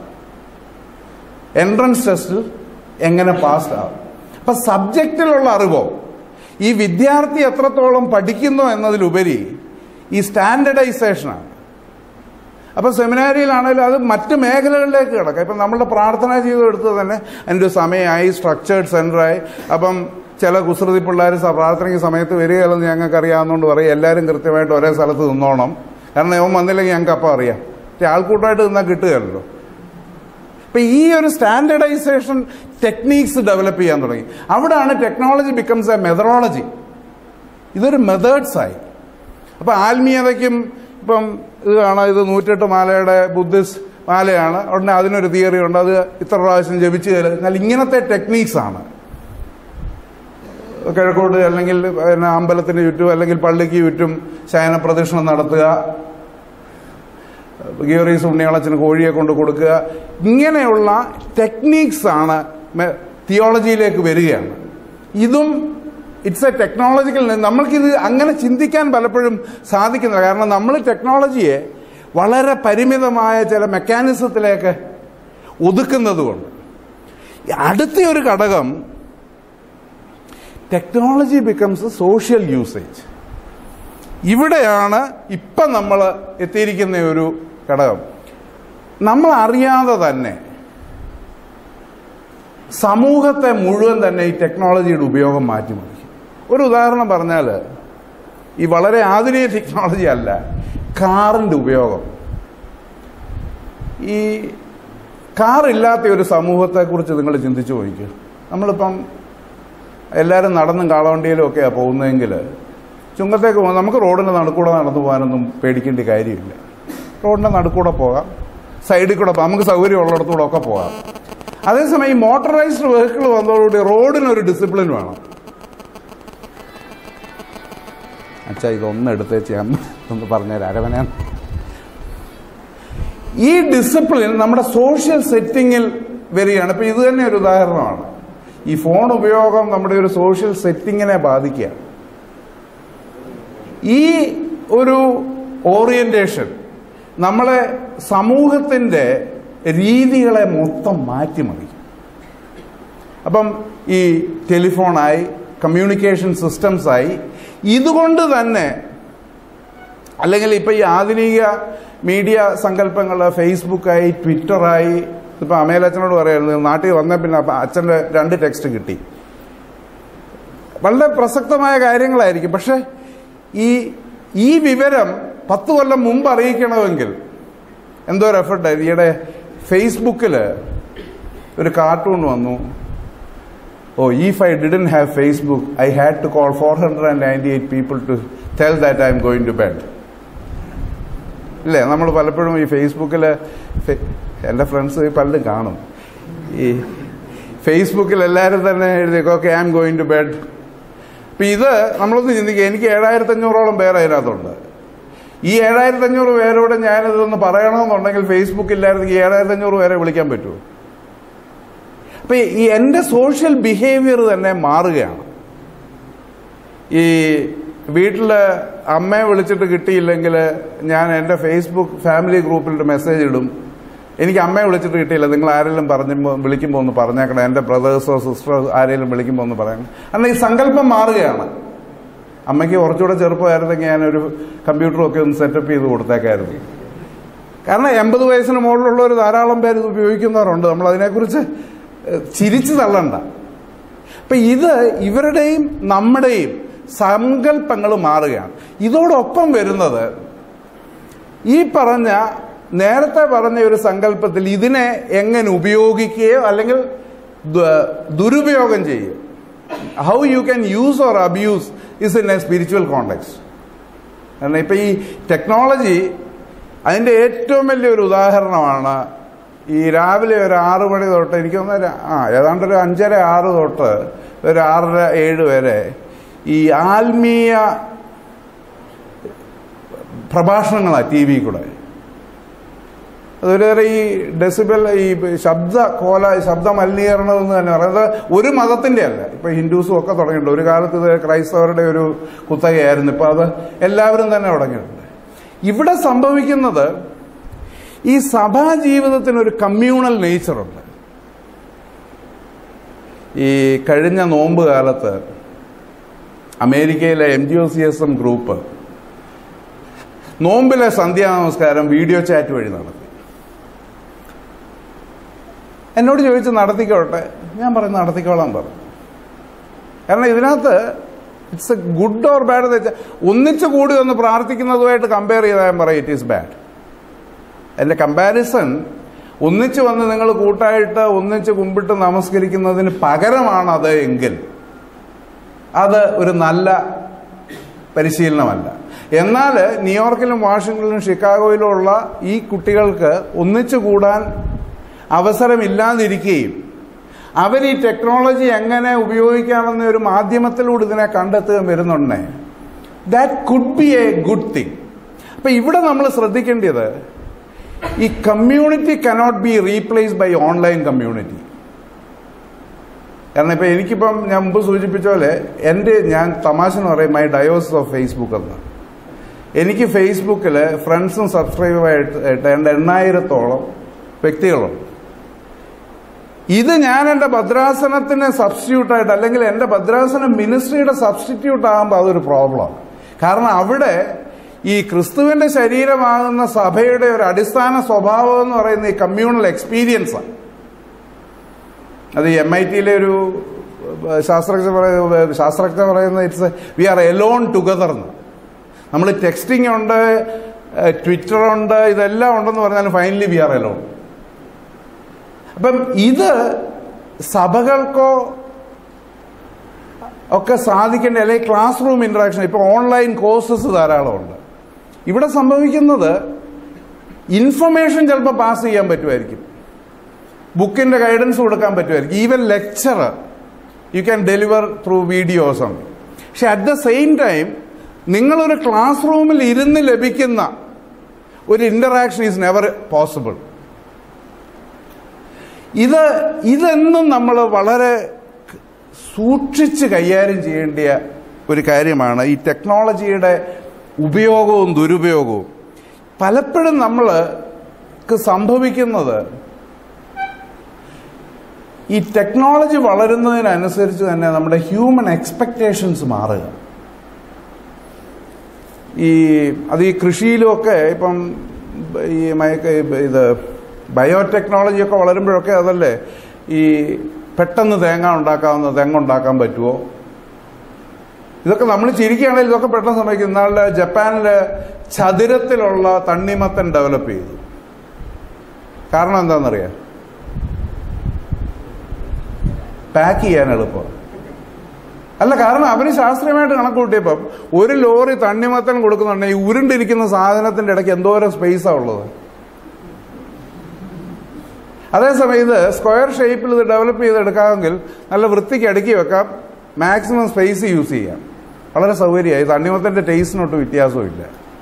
എൻട്രൻസ് ടെസ്റ്റിൽ എങ്ങനെ പാസ് ആകും അപ്പൊ സബ്ജക്റ്റിലുള്ള അറിവോ ഈ വിദ്യാർത്ഥി എത്രത്തോളം പഠിക്കുന്നു എന്നതിലുപരി ഈ സ്റ്റാൻഡർഡൈസേഷനാണ് അപ്പൊ സെമിനാരിയിലാണെങ്കിലും അത് മറ്റ് മേഖലകളിലേക്ക് കിടക്കാം ഇപ്പം നമ്മളുടെ പ്രാർത്ഥനാ ജീവിതം എടുത്ത് തന്നെ അതിൻ്റെ ഒരു സമയമായി സ്ട്രക്ചേർഡ് സെന്ററായി അപ്പം ചില കുസൃതി പിള്ളേർ പ്രാർത്ഥനയ്ക്ക് സമയത്ത് വരികയല്ലെന്ന് ഞങ്ങൾക്ക് അറിയാവുന്നതുകൊണ്ട് പറയും എല്ലാവരും കൃത്യമായിട്ട് ഒരേ സ്ഥലത്ത് നിന്നോണം കാരണം ഇവൻ വന്നില്ലെങ്കിൽ ഞങ്ങൾക്ക് അപ്പം അറിയാം പക്ഷെ ആൾക്കൂട്ടമായിട്ട് നിന്നാൽ കിട്ടുകയല്ലോ ഇപ്പൊ ഈ ഒരു സ്റ്റാൻഡർഡൈസേഷൻ ടെക്നീക്സ് ഡെവലപ്പ് ചെയ്യാൻ തുടങ്ങി അവിടാണ് ടെക്നോളജി ബിക്കംസ് എ മെത്തഡോളജി ഇതൊരു മെത്തേഡ്സ് ആയി അപ്പൊ ആത്മീയതയ്ക്കും ഇപ്പം ഇത് കാണാം ഇത് നൂറ്റെട്ട് മാലയുടെ ബുദ്ധിസ്റ്റ് മാലയാണ് ഉടനെ അതിനൊരു തിയറി ഉണ്ട് അത് ഇത്ര പ്രാവശ്യം ജപിച്ചു എന്നാൽ ഇങ്ങനത്തെ ടെക്നീക്സ് ആണ് കിഴക്കോട്ട് അല്ലെങ്കിൽ പിന്നെ അമ്പലത്തിന് ചുറ്റും അല്ലെങ്കിൽ പള്ളിക്ക് ചുറ്റും ശയന പ്രദക്ഷിണം നടത്തുക ഗിയോറീസ് ഉണ്ണിയാളച്ചന് കോഴിയെ കൊണ്ട് കൊടുക്കുക ഇങ്ങനെയുള്ള ടെക്നീക്സ് ആണ് തിയോളജിയിലേക്ക് വരികയാണ് ഇതും ഇറ്റ്സ് എ ടെക്നോളജിക്കൽ നമ്മൾക്കിത് അങ്ങനെ ചിന്തിക്കാൻ പലപ്പോഴും സാധിക്കുന്നില്ല കാരണം നമ്മൾ ടെക്നോളജിയെ വളരെ പരിമിതമായ ചില മെക്കാനിസത്തിലേക്ക് ഒതുക്കുന്നത് കൊണ്ട് അടുത്ത ഒരു ഘടകം ടെക്നോളജി ബിക്കംസ് സോഷ്യൽ യൂസേജ് ഇവിടെയാണ് ഇപ്പം നമ്മൾ എത്തിയിരിക്കുന്ന ഒരു ഘടകം നമ്മൾ അറിയാതെ തന്നെ സമൂഹത്തെ മുഴുവൻ തന്നെ ഈ ടെക്നോളജിയുടെ ഉപയോഗം മാറ്റിമറിക്കും ഒരു ഉദാഹരണം പറഞ്ഞാൽ ഈ വളരെ ആധുനിക ടെക്നോളജി അല്ല കാറിൻ്റെ ഉപയോഗം ഈ കാറില്ലാത്ത ഒരു സമൂഹത്തെക്കുറിച്ച് നിങ്ങൾ ചിന്തിച്ചു നോക്കിക്കുക നമ്മളിപ്പം എല്ലാവരും നടന്നും കാളവണ്ടിയിലും ഒക്കെയാണ് പോകുന്നതെങ്കിൽ ചുങ്കത്തേക്ക് പോകും നമുക്ക് റോഡിൻ്റെ നടുക്കൂടെ നടന്നു പോകാനൊന്നും പേടിക്കേണ്ട കാര്യമില്ല റോഡിൻ്റെ നടുക്കൂടെ പോകാം സൈഡിൽ കൂടെ പോകാം നമുക്ക് സൗകര്യം ഉള്ളിടത്തൂടെ ഒക്കെ പോകാം അതേസമയം ഈ മോട്ടറൈസ്ഡ് വെഹിക്കിൾ വന്നതോടുകൂടി റോഡിനൊരു ഡിസിപ്ലിൻ വേണം അച്ഛാ ഇതൊന്ന് എടുത്തേച്ച് ഞാൻ ഒന്ന് പറഞ്ഞുതരാം അരവനാണ് ഈ ഡിസിപ്ലിൻ നമ്മുടെ സോഷ്യൽ സെറ്റിങ്ങിൽ വരികയാണ് ഇപ്പൊ ഇത് തന്നെ ഒരു ഉദാഹരണമാണ് ഈ ഫോൺ ഉപയോഗം നമ്മുടെ ഒരു സോഷ്യൽ സെറ്റിങ്ങിനെ ബാധിക്കുക ഈ ഒരു ഓറിയന്റേഷൻ നമ്മളെ സമൂഹത്തിന്റെ രീതികളെ മൊത്തം മാറ്റിമറിക്കും അപ്പം ഈ ടെലിഫോണായി കമ്മ്യൂണിക്കേഷൻ സിസ്റ്റംസായി ഇതുകൊണ്ട് തന്നെ അല്ലെങ്കിൽ ഇപ്പൊ ഈ ആധുനിക മീഡിയ സങ്കല്പങ്ങൾ ഫേസ്ബുക്കായി ട്വിറ്ററായി ഇപ്പൊ അമേലച്ഛനോട് പറയുന്നത് നാട്ടിൽ വന്ന പിന്നെ അപ്പൊ അച്ഛന്റെ രണ്ട് ടെക്സ്റ്റ് കിട്ടി വളരെ പ്രസക്തമായ കാര്യങ്ങളായിരിക്കും പക്ഷെ ഈ ഈ വിവരം പത്ത് കൊല്ലം മുമ്പ് അറിയിക്കണമെങ്കിൽ എന്തോ ഒരു എഫർട്ട് ഈയിടെ ഫേസ്ബുക്കിൽ ഒരു കാർട്ടൂൺ വന്നു oh if I didn't have Facebook I had to call four hundred and ninety eight people to tell that I'm going to bed ഇല്ലേ നമ്മൾ പലപ്പോഴും ഈ ഫേസ്ബുക്കിൽ എൻ്റെ ഫ്രണ്ട്സ് പലരും കാണും ഈ ഫേസ്ബുക്കിൽ എല്ലാവരും തന്നെ എഴുതി okay I'm going to bed അപ്പം ഇത് നമ്മളൊന്ന് ചിന്തിക്കുക എനിക്ക് ഏഴായിരത്തി അഞ്ഞൂറോളം പേര് അതിനകത്തുണ്ട് ഈ ഏഴായിരത്തി അഞ്ഞൂറ് പേരോട് ഞാനിതൊന്ന് പറയണമെന്നുണ്ടെങ്കിൽ ഫേസ്ബുക്ക് ഇല്ലായിരുന്നെങ്കിൽ ഏഴായിരത്തി അഞ്ഞൂറ് പേരെ വിളിക്കാൻ പറ്റുമോ അപ്പൊ ഈ എൻ്റെ സോഷ്യൽ ബിഹേവിയർ തന്നെ മാറുകയാണ് ഈ വീട്ടിൽ അമ്മയെ വിളിച്ചിട്ട് കിട്ടിയില്ലെങ്കിൽ ഞാൻ എൻ്റെ ഫേസ്ബുക്ക് ഫാമിലി ഗ്രൂപ്പിൽ ഒരു മെസ്സേജ് ഇടും എനിക്ക് അമ്മയെ വിളിച്ചിട്ട് കിട്ടിയില്ല നിങ്ങൾ ആരെങ്കിലും പറഞ്ഞുമ്പോൾ വിളിക്കുമ്പോൾ ഒന്ന് പറഞ്ഞേക്കണം എൻ്റെ ബ്രദേഴ്സോ സിസ്റ്ററോ ആരെങ്കിലും വിളിക്കുമ്പോൾ ഒന്ന് പറയണം കാരണം ഈ സങ്കല്പം മാറുകയാണ് അമ്മയ്ക്ക് കുറച്ചുകൂടെ ചെറുപ്പമായിരുന്നെങ്കിൽ ഞാനൊരു കമ്പ്യൂട്ടറും ഒക്കെ ഒന്ന് സെറ്റപ്പ് ചെയ്ത് കൊടുത്തേക്കായിരുന്നു കാരണം എൺപത് വയസ്സിന് മുകളിലുള്ളവർ ധാരാളം പേര് ഇത് ഉപയോഗിക്കുന്നവരുണ്ട് നമ്മൾ അതിനെക്കുറിച്ച് ചിരിച്ചു തള്ളണ്ട അപ്പൊ ഇത് ഇവരുടെയും നമ്മുടെയും സങ്കല്പങ്ങൾ മാറുകയാണ് ഇതോടൊപ്പം വരുന്നത് ഈ പറഞ്ഞ നേരത്തെ പറഞ്ഞ ഒരു സങ്കല്പത്തിൽ ഇതിനെ എങ്ങനെ ഉപയോഗിക്കുകയോ അല്ലെങ്കിൽ ദുരുപയോഗം ചെയ്യുക how you can use or abuse is in a spiritual context കാരണം ഇപ്പൊ ഈ ടെക്നോളജി അതിന്റെ ഏറ്റവും വലിയൊരു ഉദാഹരണമാണ് ഈ രാവിലെ ഒരു ആറു മണി തൊട്ട് എനിക്ക് തോന്നുന്ന ആ ഏതാണ്ട് ഒരു അഞ്ചര ആറ് തൊട്ട് ഒരു ആറര ഏഴ് വരെ ഈ ആത്മീയ പ്രഭാഷണങ്ങളാണ് ടി വി കൂടെ അതുപോലെ ഈ ഡെസിബൽ ഈ ശബ്ദ കോല ശബ്ദ മലിനീകരണം എന്ന് തന്നെ പറയുന്നത് ഒരു മതത്തിന്റെ അല്ല ഇപ്പൊ ഹിന്ദുസും ഒക്കെ തുടങ്ങിയിട്ടുണ്ട് ഒരു കാലത്ത് ഇത് ക്രൈസ്തവരുടെ ഒരു കുത്തകയായിരുന്നു ഇപ്പൊ അത് എല്ലാവരും തന്നെ തുടങ്ങിയിട്ടുണ്ട് ഇവിടെ സംഭവിക്കുന്നത് ഈ സഭാ ജീവിതത്തിന് ഒരു കമ്മ്യൂണൽ നേച്ചറുണ്ട് ഈ കഴിഞ്ഞ നോമ്പ് കാലത്ത് അമേരിക്കയിലെ M G O C S M group നോമ്പിലെ സന്ധ്യാ നമസ്കാരം വീഡിയോ ചാറ്റ് വഴി നടത്തി എന്നോട് ചോദിച്ച് നടത്തിക്കോട്ടെ ഞാൻ പറയുന്നത് നടത്തിക്കോളാൻ പറഞ്ഞു കാരണം ഇതിനകത്ത് it's a good or bad എന്ന് വെച്ചാൽ ഒന്നിച്ചു കൂടി ഒന്ന് പ്രാർത്ഥിക്കുന്നതുമായിട്ട് കമ്പയർ ചെയ്താൽ ഞാൻ പറയും ഇറ്റ് ഈസ് ബാഡ് അതിന്റെ കമ്പാരിസൺ ഒന്നിച്ചു വന്ന് നിങ്ങൾ കൂട്ടായിട്ട് ഒന്നിച്ച് കുമ്പിട്ട് നമസ്കരിക്കുന്നതിന് പകരമാണ് അത് എങ്കിൽ അത് ഒരു നല്ല പരിശീലനമല്ല എന്നാൽ ന്യൂയോർക്കിലും വാഷിങ്ടണിലും ഷിക്കാഗോയിലും ഉള്ള ഈ കുട്ടികൾക്ക് ഒന്നിച്ചു കൂടാൻ അവസരമില്ലാതിരിക്കുകയും അവർ ഈ ടെക്നോളജി എങ്ങനെ ഉപയോഗിക്കാമെന്ന ഒരു മാധ്യമത്തിലൂടെ ഇതിനെ കണ്ടെത്തുകയും വരുന്നുണ്ടേ that could be a good thing അപ്പൊ ഇവിടെ നമ്മൾ ശ്രദ്ധിക്കേണ്ടത് ഈ community cannot be replace by online community കാരണം ഇപ്പം എനിക്കിപ്പം ഞാൻ മുമ്പ് സൂചിപ്പിച്ച പോലെ എൻ്റെ ഞാൻ തമാശ എന്ന് പറയും മൈ ഡയോസ് ഓഫ് ഫേസ്ബുക്ക് എന്ന് എനിക്ക് ഫേസ്ബുക്കിൽ ഫ്രണ്ട്സും സബ്സ്ക്രൈബായിട്ട് എൻ്റെ എണ്ണായിരത്തോളം വ്യക്തികളുണ്ട് ഇത് ഞാൻ എൻ്റെ ഭദ്രാസനത്തിന് സബ്സ്റ്റിറ്റ്യൂട്ടായിട്ട് അല്ലെങ്കിൽ എൻ്റെ ഭദ്രാസന മിനിസ്ട്രിയുടെ സബ്സ്റ്റിറ്റ്യൂട്ട് ആകുമ്പോൾ അതൊരു പ്രോബ്ലമാണ് കാരണം അവിടെ ഈ ക്രിസ്തുവിന്റെ ശരീരമാകുന്ന സഭയുടെ ഒരു അടിസ്ഥാന സ്വഭാവം എന്ന് പറയുന്ന ഈ കമ്മ്യൂണൽ എക്സ്പീരിയൻസാണ് അത് എം ഐ ടിയിലെ ഒരു ശാസ്ത്രജ്ഞ പറയുന്ന ശാസ്ത്രജ്ഞ പറയുന്ന it's we are alone together എന്ന് നമ്മൾ ടെക്സ്റ്റിംഗ് ഉണ്ട് ട്വിറ്റർ ഉണ്ട് ഇതെല്ലാം ഉണ്ടെന്ന് പറഞ്ഞാലും ഫൈനലി വി ആർ എലോൺ അപ്പം ഇത് സഭകൾക്കോ ഒക്കെ സാധിക്കേണ്ട അല്ലെങ്കിൽ ക്ലാസ് റൂം ഇന്ററാക്ഷൻ ഇപ്പൊ ഓൺലൈൻ കോഴ്സസ് ധാരാളമുണ്ട് ഇവിടെ സംഭവിക്കുന്നത് ഇൻഫർമേഷൻ ചിലപ്പോൾ പാസ് ചെയ്യാൻ പറ്റുമായിരിക്കും ബുക്കിന്റെ ഗൈഡൻസ് കൊടുക്കാൻ പറ്റുമായിരിക്കും even lecture you can deliver through videos പക്ഷെ അറ്റ് ദ സെയിം ടൈം നിങ്ങളൊരു ക്ലാസ് റൂമിൽ ഇരുന്ന് ലഭിക്കുന്ന ഒരു ഇന്ററാക്ഷൻ ഈസ് നെവർ പോസിബിൾ ഇത് ഇതെന്നും നമ്മൾ വളരെ സൂക്ഷിച്ച് കൈകാര്യം ചെയ്യേണ്ട ഒരു കാര്യമാണ് ഈ ടെക്നോളജിയുടെ ഉപയോഗവും ദുരുപയോഗവും പലപ്പോഴും നമ്മൾ സംഭവിക്കുന്നത് ഈ ടെക്നോളജി വളരുന്നതിനനുസരിച്ച് തന്നെ നമ്മുടെ ഹ്യൂമൻ എക്സ്പെക്റ്റേഷൻസ് മാറുക ഈ അത് ഈ കൃഷിയിലുമൊക്കെ ഇപ്പം ഈ മയക്ക ഇത് ബയോടെക്നോളജി ഒക്കെ വളരുമ്പോഴൊക്കെ അതല്ലേ ഈ പെട്ടെന്ന് തേങ്ങ ഉണ്ടാക്കാവുന്ന തെങ്ങ ഉണ്ടാക്കാൻ പറ്റുമോ ഇതൊക്കെ നമ്മൾ ചിരിക്കുകയാണെങ്കിൽ ഇതൊക്കെ പെട്ടെന്ന് സംഭവിക്കും ഇന്നാളിൽ ജപ്പാനിൽ ചതുരത്തിലുള്ള തണ്ണിമത്തൻ ഡെവലപ്പ് ചെയ്തു കാരണം എന്താണെന്നറിയാം പാക്ക് ചെയ്യാൻ എളുപ്പം അല്ല കാരണം അവന് ശാസ്ത്രീയമായിട്ട് കണക്ക് കൂട്ടിയപ്പം ഒരു ലോറി തണ്ണിമത്തൻ കൊടുക്കുന്നുണ്ടെങ്കിൽ ഈ ഉരുണ്ടിരിക്കുന്ന സാധനത്തിന്റെ ഇടയ്ക്ക് എന്തോരം സ്പേസാണ് ഉള്ളത് അതേസമയം ഇത് സ്ക്വയർ ഷേപ്പിൽ ഇത് ഡെവലപ്പ് ചെയ്തെടുക്കാമെങ്കിൽ നല്ല വൃത്തിക്ക് അടുക്കി വെക്കാം മാക്സിമം സ്പേസ് യൂസ് ചെയ്യാം വളരെ സൗകര്യമായി തണ്ണിമത്തന്റെ ടേസ്റ്റിനൊട്ട് വ്യത്യാസവും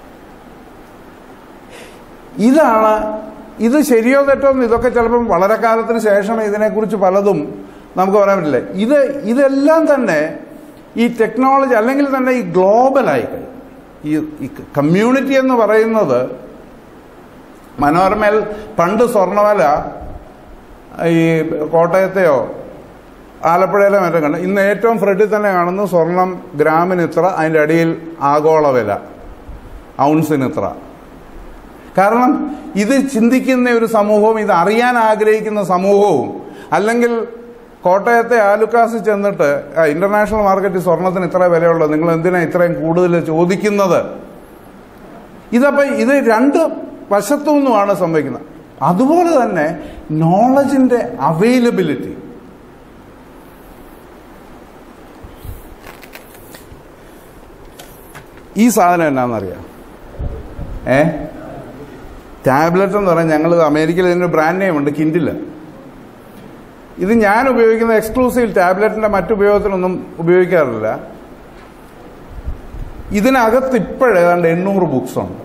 ഇതാണ് ഇത് ശരിയോ തെറ്റോ എന്ന് ഇതൊക്കെ ചിലപ്പം വളരെ കാലത്തിന് ശേഷം ഇതിനെക്കുറിച്ച് പലതും നമുക്ക് പറയാൻ പറ്റില്ല ഇത് ഇതെല്ലാം തന്നെ ഈ ടെക്നോളജി അല്ലെങ്കിൽ തന്നെ ഈ ഗ്ലോബലായി കഴിഞ്ഞു ഈ കമ്മ്യൂണിറ്റി എന്ന് പറയുന്നത് മനോരമയിൽ പണ്ട് സ്വർണ്ണവല ഈ കോട്ടയത്തെയോ ആലപ്പുഴയിലോ മറ്റോ കണ്ട ഇന്ന് ഏറ്റവും ഫ്രണ്ടിൽ തന്നെ കാണുന്നു സ്വർണം ഗ്രാമിന് ഇത്ര അതിൻ്റെ അടിയിൽ ആഗോള വില ഔൺസിന് ഇത്ര കാരണം ഇത് ചിന്തിക്കുന്ന ഒരു സമൂഹവും ഇത് അറിയാൻ ആഗ്രഹിക്കുന്ന സമൂഹവും അല്ലെങ്കിൽ കോട്ടയത്തെ ആലുക്കാസ് ചെന്നിട്ട് ഇന്റർനാഷണൽ മാർക്കറ്റിൽ സ്വർണത്തിന് ഇത്ര വിലയുള്ളത് നിങ്ങൾ എന്തിനാ ഇത്രയും കൂടുതൽ ചോദിക്കുന്നത് ഇതപ്പോ ഇത് രണ്ട് വശത്തു നിന്നുമാണ് സംഭവിക്കുന്നത് അതുപോലെ തന്നെ നോളജിന്റെ അവൈലബിലിറ്റി ഈ സാധനം എന്നാണെന്നറിയാം ഏ ടാബ്ലറ്റ് എന്ന് പറഞ്ഞാൽ ഞങ്ങൾ അമേരിക്കയിൽ ഇതിൻ്റെ ബ്രാൻഡ് നെയിം ഉണ്ട് കിൻഡില് ഇത് ഞാൻ ഉപയോഗിക്കുന്ന എക്സ്ക്ലൂസീവ് ടാബ്ലറ്റിന്റെ മറ്റുപയോഗത്തിനൊന്നും ഉപയോഗിക്കാറില്ല ഇതിനകത്ത് ഇപ്പോഴേതാണ്ട് എണ്ണൂറ് ബുക്സ് ഉണ്ട്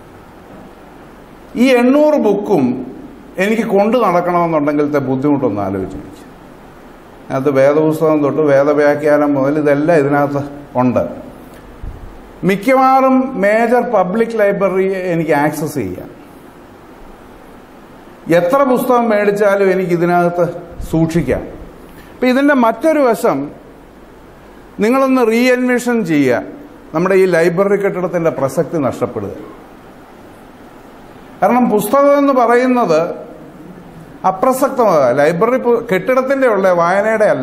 ഈ എണ്ണൂറ് ബുക്കും എനിക്ക് കൊണ്ടു നടക്കണമെന്നുണ്ടെങ്കിലത്തെ ബുദ്ധിമുട്ടൊന്ന് ആലോചിച്ച് നോക്കി അതിനകത്ത് വേദപുസ്തകം തൊട്ട് വേദവ്യാഖ്യാനം മുതൽ ഇതെല്ലാം ഇതിനകത്ത് ഉണ്ട് മിക്കവാറും മേജർ പബ്ലിക് ലൈബ്രറി എനിക്ക് ആക്സസ് ചെയ്യാം എത്ര പുസ്തകം മേടിച്ചാലും എനിക്ക് ഇതിനകത്ത് സൂക്ഷിക്കാം അപ്പം ഇതിൻ്റെ മറ്റൊരു വശം നിങ്ങളൊന്ന് റീ അഡ്മിഷൻ ചെയ്യുക നമ്മുടെ ഈ ലൈബ്രറി കെട്ടിടത്തിൻ്റെ പ്രസക്തി നഷ്ടപ്പെടുക കാരണം പുസ്തകം എന്ന് പറയുന്നത് അപ്രസക്തമായ ലൈബ്രറി കെട്ടിടത്തിന്റെ ഉള്ള വായനയുടെ അല്ല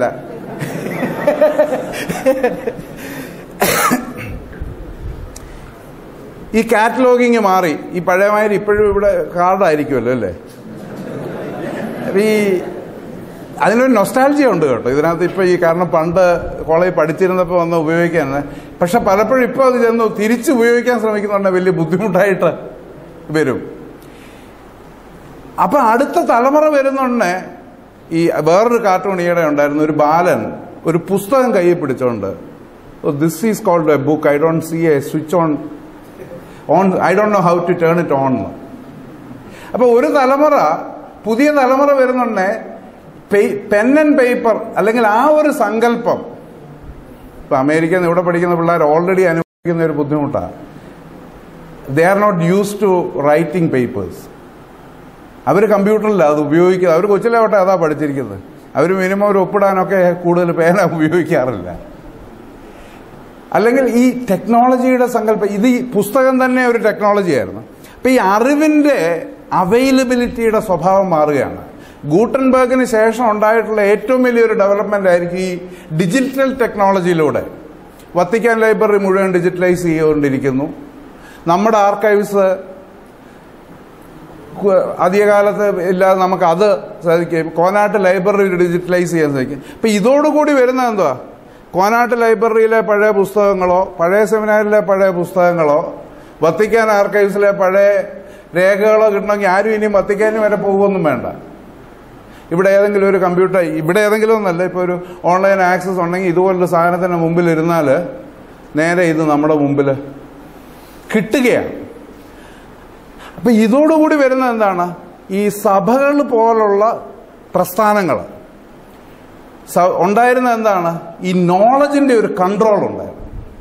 ഈ കാറ്റലോഗിങ് മാറി ഈ പഴയമാതിരി ഇപ്പോഴും ഇവിടെ കാർഡായിരിക്കുമല്ലോ അല്ലേ ഈ അതിനൊരു നൊസ്റ്റാലജിയ ഉണ്ട് കേട്ടോ ഇതിനകത്ത് ഇപ്പൊ ഈ കാരണം പണ്ട് കോളേജ് പഠിച്ചിരുന്നപ്പോൾ വന്ന് ഉപയോഗിക്കാൻ പക്ഷെ പലപ്പോഴും ഇപ്പോൾ അത് ചെന്ന് തിരിച്ച് ഉപയോഗിക്കാൻ ശ്രമിക്കുന്നുണ്ട് വലിയ ബുദ്ധിമുട്ടായിട്ട് വരും അപ്പൊ അടുത്ത തലമുറ വരുന്നുണ്ട് ഈ വേറൊരു കാർട്ടൂൺ ഈയിടെ ഉണ്ടായിരുന്നു ഒരു ബാലൻ ഒരു പുസ്തകം കയ്യിൽ പിടിച്ചോണ്ട് this is called a book I don't see a switch on on I don't know how to turn it on അപ്പൊ ഒരു തലമുറ പുതിയ തലമുറ വരുന്നുണ്ട് പെൻ ആൻഡ് പേപ്പർ അല്ലെങ്കിൽ ആ ഒരു സങ്കല്പം ഇപ്പൊ അമേരിക്കയിൽ നിന്ന് ഇവിടെ പഠിക്കുന്ന പിള്ളേർ ഓൾറെഡി അനുഭവിക്കുന്ന ഒരു ബുദ്ധിമുട്ടാണ് they are not used to writing papers അവർ കമ്പ്യൂട്ടറില്ല അത് ഉപയോഗിക്കുക അവർ കൊച്ചിലോട്ടെ അതാ പഠിച്ചിരിക്കുന്നത് അവർ മിനിമം ഒരു ഒപ്പിടാനൊക്കെ കൂടുതൽ പേന ഉപയോഗിക്കാറില്ല അല്ലെങ്കിൽ ഈ ടെക്നോളജിയുടെ സങ്കല്പം ഇത് ഈ പുസ്തകം തന്നെ ഒരു ടെക്നോളജി ആയിരുന്നു അപ്പൊ ഈ അറിവിന്റെ അവൈലബിലിറ്റിയുടെ സ്വഭാവം മാറുകയാണ് ഗൂട്ടൻബർഗിന് ശേഷം ഉണ്ടായിട്ടുള്ള ഏറ്റവും വലിയൊരു ഡെവലപ്മെന്റ് ആയിരിക്കും ഈ ഡിജിറ്റൽ ടെക്നോളജിയിലൂടെ വത്തിക്കാൻ ലൈബ്രറി മുഴുവൻ ഡിജിറ്റലൈസ് ചെയ്തുകൊണ്ടിരിക്കുന്നു നമ്മുടെ ആർക്കൈവ്സ് അധികകാലത്ത് ഇല്ലാതെ നമുക്ക് അത് സാധിക്കും കോനാട്ട് ലൈബ്രറി ഡിജിറ്റലൈസ് ചെയ്യാൻ സാധിക്കും അപ്പൊ ഇതോടുകൂടി വരുന്നത് എന്തുവാ കോനാട്ട് ലൈബ്രറിയിലെ പഴയ പുസ്തകങ്ങളോ പഴയ സെമിനാറിലെ പഴയ പുസ്തകങ്ങളോ വത്തിക്കാൻ ആർക്കൈവ്സിലെ പഴയ രേഖകളോ കിട്ടണമെങ്കിൽ ആരും ഇനി വത്തിക്കാനും വരെ പോകുമൊന്നും വേണ്ട ഇവിടെ ഏതെങ്കിലും ഒരു കമ്പ്യൂട്ടർ ഇവിടെ ഏതെങ്കിലും ഒന്നല്ല ഇപ്പോൾ ഒരു ഓൺലൈൻ ആക്സസ് ഉണ്ടെങ്കിൽ ഇതുപോലൊരു സാധനത്തിന് മുമ്പിൽ ഇരുന്നാൽ നേരെ ഇത് നമ്മുടെ മുമ്പിൽ കിട്ടുകയാണ് അപ്പൊ ഇതോടുകൂടി വരുന്ന എന്താണ് ഈ സഭകൾ പോലുള്ള പ്രസ്ഥാനങ്ങൾ ഉണ്ടായിരുന്ന എന്താണ് ഈ നോളജിന്റെ ഒരു കൺട്രോൾ ഉണ്ടായിരുന്നു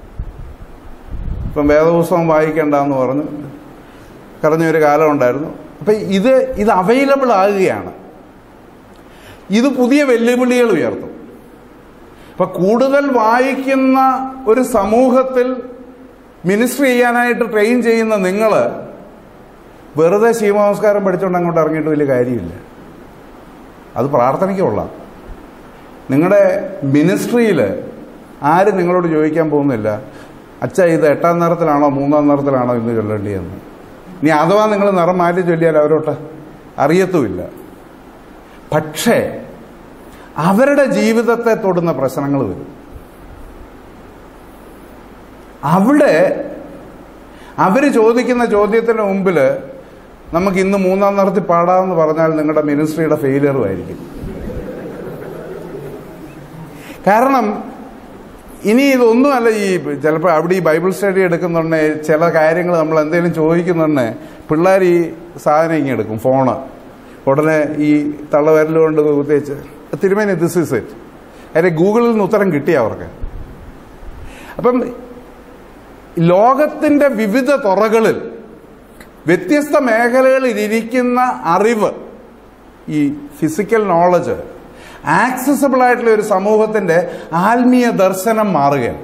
ഇപ്പം വേദപുസ്തകം വായിക്കേണ്ട എന്ന് പറഞ്ഞു കറഞ്ഞ ഒരു കാലം ഉണ്ടായിരുന്നു അപ്പൊ ഇത് ഇത് അവൈലബിൾ ആകുകയാണ് ഇത് പുതിയ വെല്ലുവിളികൾ ഉയർത്തും ഇപ്പൊ കൂടുതൽ വായിക്കുന്ന ഒരു സമൂഹത്തിൽ മിനിസ്റ്റർ ചെയ്യാനായിട്ട് ട്രെയിൻ ചെയ്യുന്ന നിങ്ങൾ വെറുതെ ശിവനമസ്കാരം പഠിച്ചുകൊണ്ട് അങ്ങോട്ട് ഇറങ്ങിയിട്ട് വലിയ കാര്യമില്ല അത് പ്രാർത്ഥനയ്ക്ക് കൊള്ളാം നിങ്ങളുടെ മിനിസ്ട്രിയിൽ ആരും നിങ്ങളോട് ചോദിക്കാൻ പോകുന്നില്ല അച്ഛ ഇത് എട്ടാം നിറത്തിലാണോ മൂന്നാം നിറത്തിലാണോ ഇന്ന് ചൊല്ലേണ്ടിയെന്ന് ഇനി അഥവാ നിങ്ങൾ നിറം മാറ്റി ചൊല്ലിയാൽ അവരോട്ട് അറിയത്തുമില്ല പക്ഷേ അവരുടെ ജീവിതത്തെ തൊടുന്ന പ്രശ്നങ്ങൾ വരും അവിടെ അവര് ചോദിക്കുന്ന ചോദ്യത്തിന് മുമ്പിൽ നമുക്ക് ഇന്ന് മൂന്നാം നിറത്തിൽ പാടാമെന്ന് പറഞ്ഞാൽ നിങ്ങളുടെ മിനിസ്ട്രിയുടെ ഫെയിലിയറും ആയിരിക്കും കാരണം ഇനി ഇതൊന്നുമല്ല ഈ ചിലപ്പോൾ അവിടെ ഈ ബൈബിൾ സ്റ്റഡി എടുക്കുന്നുണ്ടെ ചില കാര്യങ്ങൾ നമ്മൾ എന്തെങ്കിലും ചോദിക്കുന്നുണ്ടെ പിള്ളേർ ഈ സാധനം ഇങ്ങനെ എടുക്കും ഫോണ് ഉടനെ ഈ തള്ളവരൽ കൊണ്ട് കുത്തിച്ച് തിരുമേനി ദിസ് ഇസ് ഇറ്റ് അതിന്റെ ഗൂഗിളിൽ നിന്ന് ഉത്തരം കിട്ടി അവർക്ക് അപ്പം ലോകത്തിന്റെ വിവിധ തുറകളിൽ വ്യത്യസ്ത മേഖലകളിൽ ഇരിക്കുന്ന അറിവ് ഈ ഫിസിക്കൽ നോളജ് ആക്സസബിൾ ആയിട്ടുള്ള ഒരു സമൂഹത്തിന്റെ ആത്മീയ ദർശനം മാറുകയാണ്